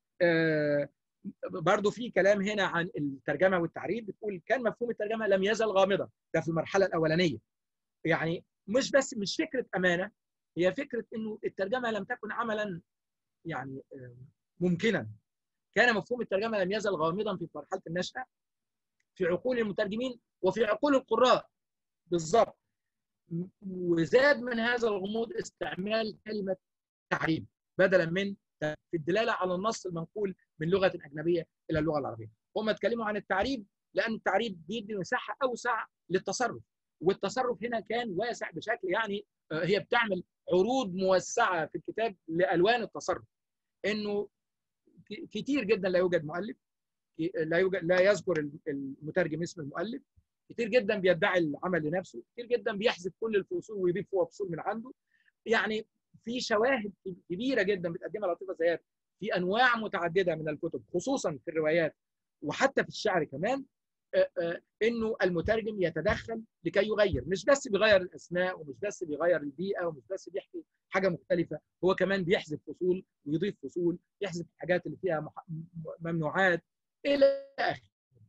برضو في كلام هنا عن الترجمه والتعريب بتقول كان مفهوم الترجمه لم يزل غامضا ده في المرحله الاولانيه يعني مش بس مش فكره امانه هي فكره انه الترجمه لم تكن عملا يعني ممكنا كان مفهوم الترجمه لم يزل غامضا في مرحله النشاه في عقول المترجمين وفي عقول القراء بالضبط وزاد من هذا الغموض استعمال كلمه تعريب بدلا من في الدلاله على النص المنقول من لغه اجنبيه الى اللغه العربيه. هم اتكلموا عن التعريب لان التعريب بيدي مساحه اوسع للتصرف والتصرف هنا كان واسع بشكل يعني هي بتعمل عروض موسعه في الكتاب لالوان التصرف انه كتير جدا لا يوجد مؤلف لا يوجد لا يذكر المترجم اسم المؤلف كتير جدا بيدعي العمل لنفسه كتير جدا بيحذف كل الفصول ويضيف فيها فصول من عنده يعني في شواهد كبيره جدا بتقدمها لطيفه زياد في انواع متعدده من الكتب خصوصا في الروايات وحتى في الشعر كمان انه المترجم يتدخل لكي يغير مش بس بيغير الاسماء ومش بس بيغير البيئه ومش بس بيحكي حاجه مختلفه هو كمان بيحذف فصول ويضيف فصول يحذف الحاجات اللي فيها ممنوعات الى اخره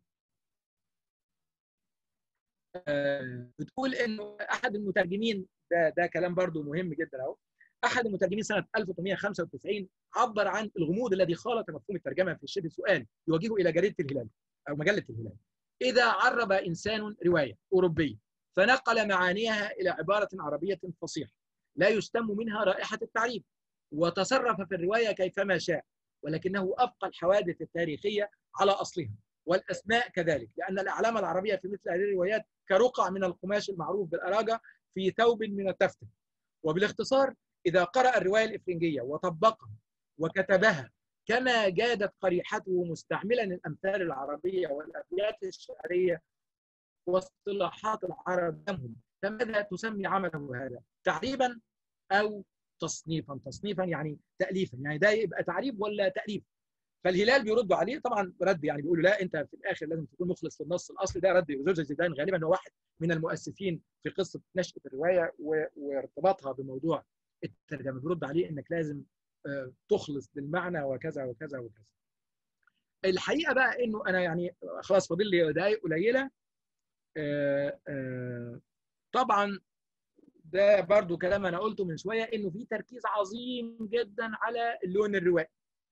بتقول انه احد المترجمين ده ده كلام برضو مهم جدا اهو احد المترجمين سنه 1895 عبر عن الغموض الذي خالط مفهوم الترجمه في شبه سؤال يوجهه الى جريده الهلال او مجله الهلال اذا عرب انسان روايه اوروبيه فنقل معانيها الى عباره عربيه فصيحه لا يشتم منها رائحه التعريب وتصرف في الروايه كيفما شاء ولكنه ابقى الحوادث التاريخيه على اصلها والاسماء كذلك لان الاعلام العربيه في مثل هذه الروايات كرقع من القماش المعروف بالاراجه في ثوب من التفتة وبالاختصار إذا قرأ الرواية الإفرنجية وطبقها وكتبها كما جادت قريحته مستعملا الأمثال العربية والأبيات الشعرية واصطلاحات العرب دمهم فماذا تسمي عمله هذا؟ تعريبا أو تصنيفا تصنيفا يعني تأليفا يعني ده يبقى تعريب ولا تأليف فالهلال بيردوا عليه طبعا رد يعني بيقولوا لا انت في الاخر لازم تكون مخلص للنص الاصلي ده رد جورج زيدان غالبا هو واحد من المؤسسين في قصه نشاه الروايه وارتباطها بموضوع الترجمه بيرد عليه انك لازم تخلص للمعنى وكذا وكذا وكذا. الحقيقه بقى انه انا يعني خلاص فاضل لي دقائق قليله طبعا ده برضو كلام انا قلته من شويه انه في تركيز عظيم جدا على اللون الروائي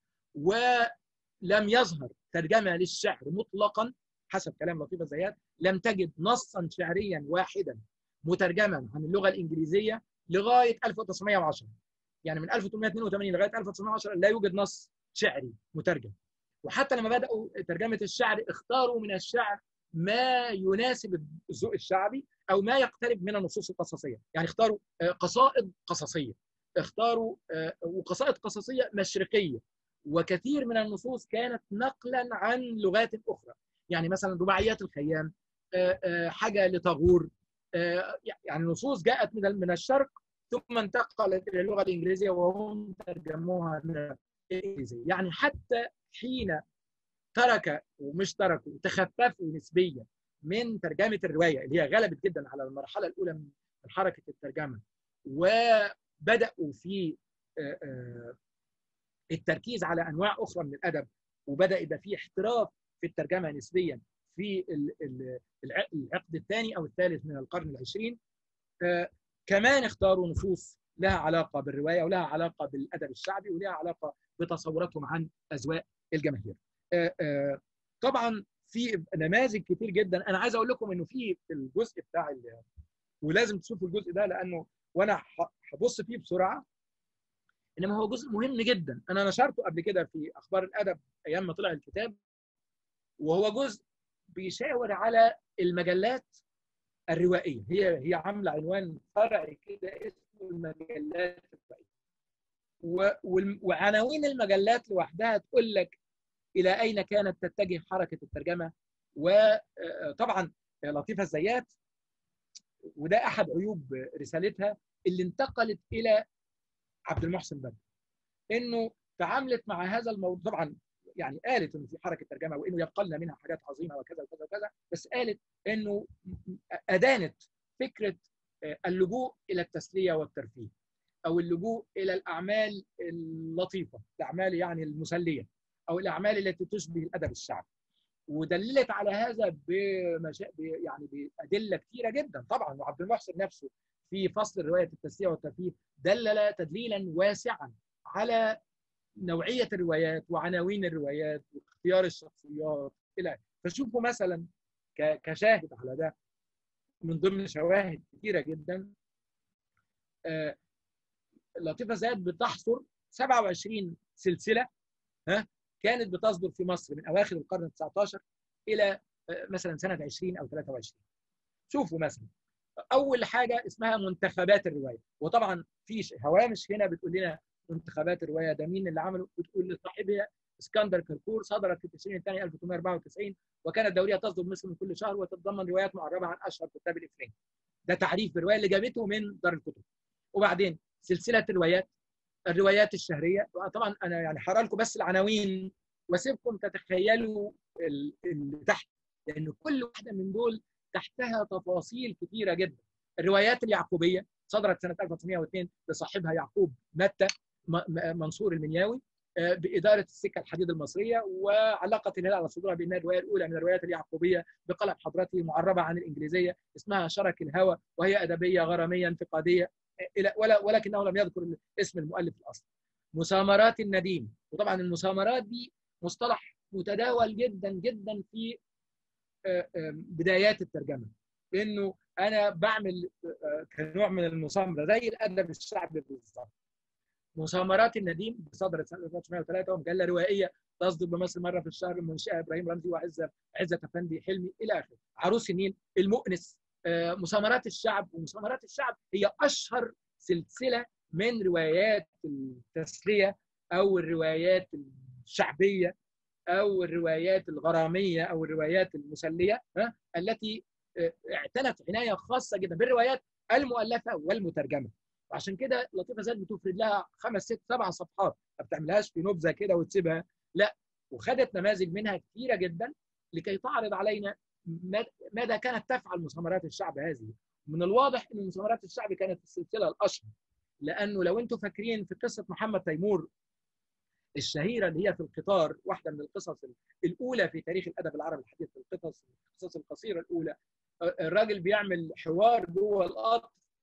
ولم يظهر ترجمه للشعر مطلقا حسب كلام لطيفه زياد لم تجد نصا شعريا واحدا مترجما عن اللغه الانجليزيه لغايه 1910 يعني من 1882 لغايه 1910 لا يوجد نص شعري مترجم وحتى لما بداوا ترجمه الشعر اختاروا من الشعر ما يناسب الذوق الشعبي او ما يقترب من النصوص القصصيه يعني اختاروا قصائد قصصيه اختاروا وقصائد قصصيه مشرقيه وكثير من النصوص كانت نقلا عن لغات اخرى يعني مثلا رباعيات الخيام حاجه لطاغور يعني نصوص جاءت من من الشرق ثم انتقلت الى اللغه الانجليزيه وهم ترجموها من الانجليزيه يعني حتى حين ترك ومش تركوا تخففوا نسبيا من ترجمه الروايه اللي هي غلبت جدا على المرحله الاولى من حركه الترجمه وبداوا في التركيز على انواع اخرى من الادب وبدا يبقى في احتراف في الترجمه نسبيا في العقد الثاني او الثالث من القرن العشرين كمان اختاروا نصوص لها علاقه بالروايه ولها علاقه بالادب الشعبي ولها علاقه بتصوراتهم عن اذواق الجماهير. طبعا في نماذج كتير جدا انا عايز اقول لكم انه في في الجزء بتاع ولازم تشوفوا الجزء ده لانه وانا هبص فيه بسرعه انما هو جزء مهم جدا انا نشرته قبل كده في اخبار الادب ايام ما طلع الكتاب وهو جزء بيشاور على المجلات الروائيه هي هي عامله عنوان فرعي كده اسمه المجلات الروائيه وعناوين المجلات لوحدها تقول لك الى اين كانت تتجه حركه الترجمه وطبعا لطيفه الزيات وده احد عيوب رسالتها اللي انتقلت الى عبد المحسن بدر انه تعاملت مع هذا الموضوع طبعا يعني قالت انه في حركه ترجمه وانه يبقى لنا منها حاجات عظيمه وكذا وكذا وكذا بس قالت انه ادانت فكره اللجوء الى التسليه والترفيه او اللجوء الى الاعمال اللطيفه الاعمال يعني المسليه او الاعمال التي تشبه الادب الشعبي ودللت على هذا بمشا... يعني بادله كثيره جدا طبعا وعبد المحسن نفسه في فصل روايه التسليه والترفيه دلل تدليلا واسعا على نوعيه الروايات وعناوين الروايات واختيار الشخصيات الى فشوفوا مثلا ك... كشاهد على ده من ضمن شواهد كثيره جدا آه لطيفه زياد بتحصر 27 سلسله ها كانت بتصدر في مصر من اواخر القرن ال 19 الى مثلا سنه 20 او 23 شوفوا مثلا اول حاجه اسمها منتخبات الروايه وطبعا في هوامش هنا بتقول لنا منتخبات الروايه ده مين اللي عمله بتقول لصاحبها اسكندر كركور صدرت في تشرين الثاني 1894 وكانت دوريه تصدر مصر من كل شهر وتتضمن روايات معربه عن اشهر كتاب الافرنج ده تعريف بالروايه اللي جابته من دار الكتب وبعدين سلسله الروايات الروايات الشهريه طبعا انا يعني هقرا لكم بس العناوين واسيبكم تتخيلوا اللي تحت لان كل واحده من دول تحتها تفاصيل كثيره جدا الروايات اليعقوبيه صدرت سنه 1902 لصاحبها يعقوب متى منصور المنياوي بإدارة السكة الحديد المصرية وعلقت الهلال على صدورها بأنها الرواية الأولى من الروايات اليعقوبية بقلم حضرته معربة عن الإنجليزية اسمها شرك الهوى وهي أدبية غرامية انتقادية ولا ولكنه لم يذكر اسم المؤلف الأصلي مسامرات النديم وطبعا المسامرات دي مصطلح متداول جدا جدا في بدايات الترجمه انه انا بعمل كنوع من المسامره زي الادب الشعبي بالظبط مسامرات النديم صدرت سنه 1903 ومجله روائيه تصدر بمصر مره في الشهر منشئها ابراهيم رمزي وعزه عزه افندي حلمي الى اخره عروس النيل المؤنس مسامرات الشعب ومسامرات الشعب هي اشهر سلسله من روايات التسليه او الروايات الشعبيه او الروايات الغراميه او الروايات المسليه التي اعتنت عنايه خاصه جدا بالروايات المؤلفه والمترجمه وعشان كده لطيفه زاد بتفرد لها خمس ست سبع صفحات ما بتعملهاش في نبذه كده وتسيبها لا وخدت نماذج منها كثيره جدا لكي تعرض علينا ماذا كانت تفعل مسامرات الشعب هذه من الواضح ان مسامرات الشعب كانت السلسله الاشهر لانه لو انتم فاكرين في قصه محمد تيمور الشهيره اللي هي في القطار واحده من القصص الاولى في تاريخ الادب العربي الحديث في القصص القصص القصيره الاولى الراجل بيعمل حوار جوه القطر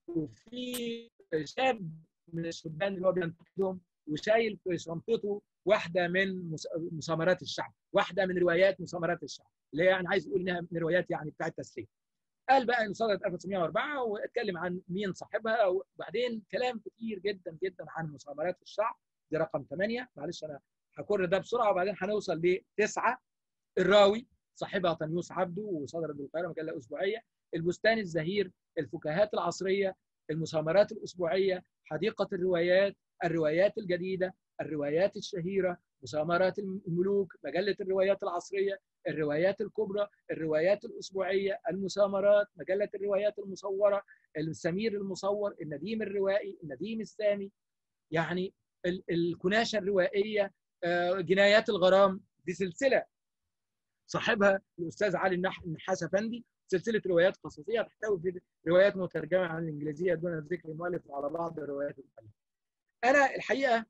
وفي شاب من الشبان اللي هو بينتقدهم وشايل في شنطته واحده من مسامرات الشعب واحده من روايات مسامرات الشعب اللي هي يعني عايز يقول انها من روايات يعني بتاعت تسليم قال بقى ان صدرت 1904 واتكلم عن مين صاحبها وبعدين كلام كتير جدا جدا عن مسامرات الشعب دي رقم 8 معلش انا هكر ده بسرعه وبعدين هنوصل لتسعه الراوي صاحبها طنيوس عبده وصدرت بالقاهره مجله اسبوعيه البستان الزهير الفكاهات العصريه المسامرات الاسبوعيه حديقه الروايات الروايات الجديده الروايات الشهيره مسامرات الملوك مجله الروايات العصريه الروايات الكبرى الروايات الاسبوعيه المسامرات مجله الروايات المصوره السمير المصور النديم الروائي النديم السامي يعني الكناشه الروائيه جنايات الغرام دي سلسله صاحبها الاستاذ علي النحاس افندي سلسله روايات قصصيه تحتوي في روايات مترجمه عن الانجليزيه دون ذكر المؤلف على بعض الروايات المؤلفه. انا الحقيقه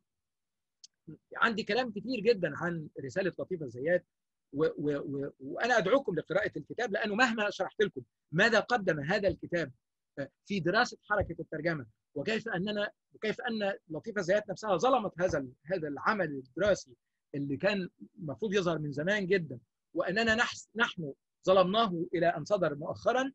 عندي كلام كتير جدا عن رساله لطيفه الزيات و و و وانا ادعوكم لقراءه الكتاب لانه مهما شرحت لكم ماذا قدم هذا الكتاب في دراسه حركه الترجمه وكيف اننا وكيف ان لطيفه الزيات نفسها ظلمت هذا هذا العمل الدراسي اللي كان المفروض يظهر من زمان جدا واننا نحن ظلمناه الى ان صدر مؤخرا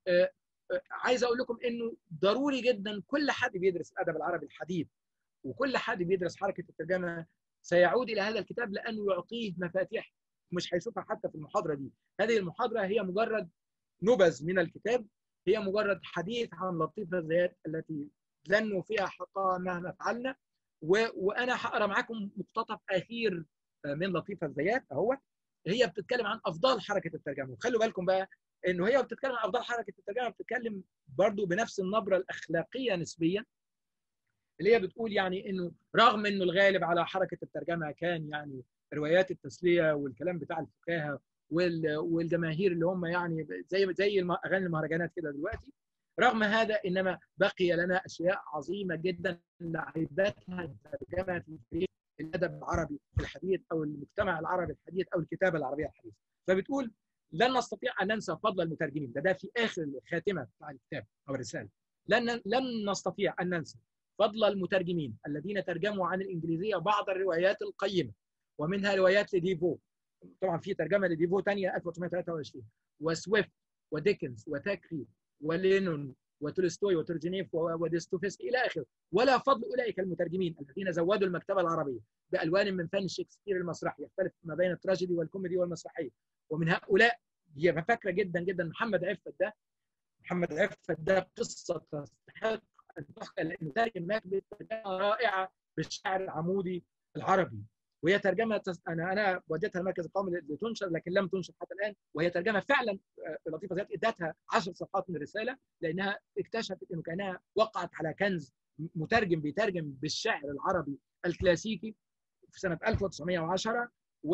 عايز اقول لكم انه ضروري جدا كل حد بيدرس الادب العربي الحديث وكل حد بيدرس حركه الترجمه سيعود الى هذا الكتاب لانه يعطيه مفاتيح مش هيشوفها حتى في المحاضره دي هذه المحاضره هي مجرد نبذ من الكتاب هي مجرد حديث عن لطيفه الذات التي لن فيها حقها مهما فعلنا و... وانا هقرا معاكم مقتطف اخير من لطيفه الذات اهو هي بتتكلم عن افضال حركه الترجمه وخلوا بالكم بقى انه هي بتتكلم عن افضال حركه الترجمه بتتكلم برضو بنفس النبره الاخلاقيه نسبيا اللي هي بتقول يعني انه رغم انه الغالب على حركه الترجمه كان يعني روايات التسليه والكلام بتاع الفكاهه والجماهير اللي هم يعني زي زي اغاني المهرجانات كده دلوقتي رغم هذا انما بقي لنا اشياء عظيمه جدا لعبتها الترجمه في الادب العربي الحديث او المجتمع العربي الحديث او الكتابه العربيه الحديثه فبتقول لن نستطيع ان ننسى فضل المترجمين ده ده في اخر الخاتمه بتاع الكتاب او الرساله لن لن نستطيع ان ننسى فضل المترجمين الذين ترجموا عن الانجليزيه بعض الروايات القيمه ومنها روايات لديفو طبعا في ترجمه لديفو ثانيه 1923 وسويفت وديكنز وتاكري ولينون وتولستوي وتورجينيف وديستوفسكي الى اخره ولا فضل اولئك المترجمين الذين زودوا المكتبه العربيه بالوان من فن شكسبير المسرحي يختلف ما بين التراجيدي والكوميدي والمسرحيه ومن هؤلاء هي فاكره جدا جدا محمد عفت ده محمد عفت ده قصه تستحق ان تحكى لانه ترجم مكتبه ترجمه رائعه بالشعر العمودي العربي وهي ترجمه انا انا وديتها المركز القومي لتنشر لكن لم تنشر حتى الان وهي ترجمه فعلا لطيفه ذات ادتها 10 صفحات من الرساله لانها اكتشفت انه كانها وقعت على كنز مترجم بيترجم بالشعر العربي الكلاسيكي في سنه 1910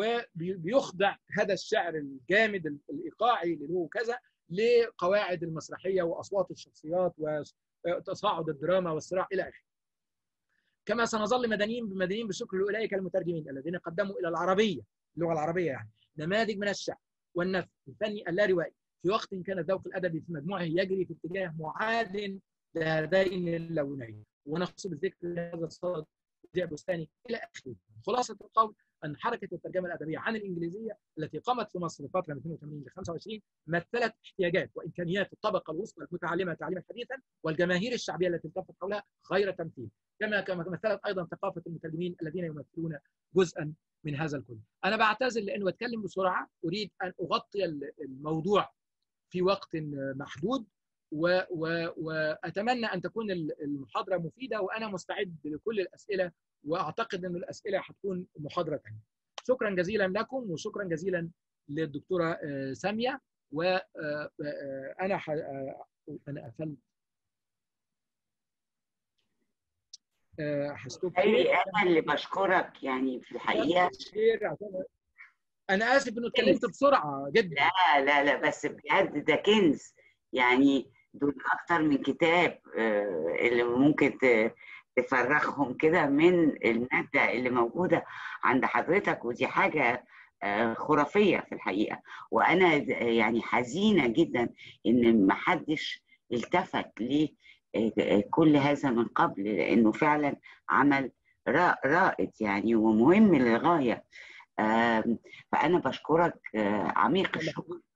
وبيخضع هذا الشعر الجامد الايقاعي اللي هو كذا لقواعد المسرحيه واصوات الشخصيات وتصاعد الدراما والصراع الى اخره. كما سنظل مدنيين بمدنيين بالشكر لاولئك المترجمين الذين قدموا الى العربيه اللغه العربيه يعني نماذج من الشعر والنثر الفني اللاروائي في وقت كان الذوق الادبي في مجموعه يجري في اتجاه معاد لهذين اللونين ونقصد الذكر هذا الصدد بستاني الى اخره خلاصه القول ان حركه الترجمه الادبيه عن الانجليزيه التي قامت في مصر فتره من 82 ل 25 مثلت احتياجات وامكانيات الطبقه الوسطى المتعلمه تعليما حديثا والجماهير الشعبيه التي التفت حولها خير تمثيل كما كما مثلت ايضا ثقافه المترجمين الذين يمثلون جزءا من هذا الكل. انا بعتذر لانه اتكلم بسرعه اريد ان اغطي الموضوع في وقت محدود و و واتمنى ان تكون المحاضره مفيده وانا مستعد لكل الاسئله واعتقد ان الاسئله هتكون محاضره ثانيه. شكرا جزيلا لكم وشكرا جزيلا للدكتوره ساميه وانا انا قفلت هستوب انا اللي بشكرك يعني في الحقيقه انا اسف انه اتكلمت بسرعه جدا لا لا لا بس بجد ده كنز يعني دول اكتر من كتاب اللي ممكن تفرغهم كده من الماده اللي موجوده عند حضرتك ودي حاجه خرافيه في الحقيقه وانا يعني حزينه جدا ان ما حدش التفت كل هذا من قبل لانه فعلا عمل رائد يعني ومهم للغايه فانا بشكرك عميق الشكر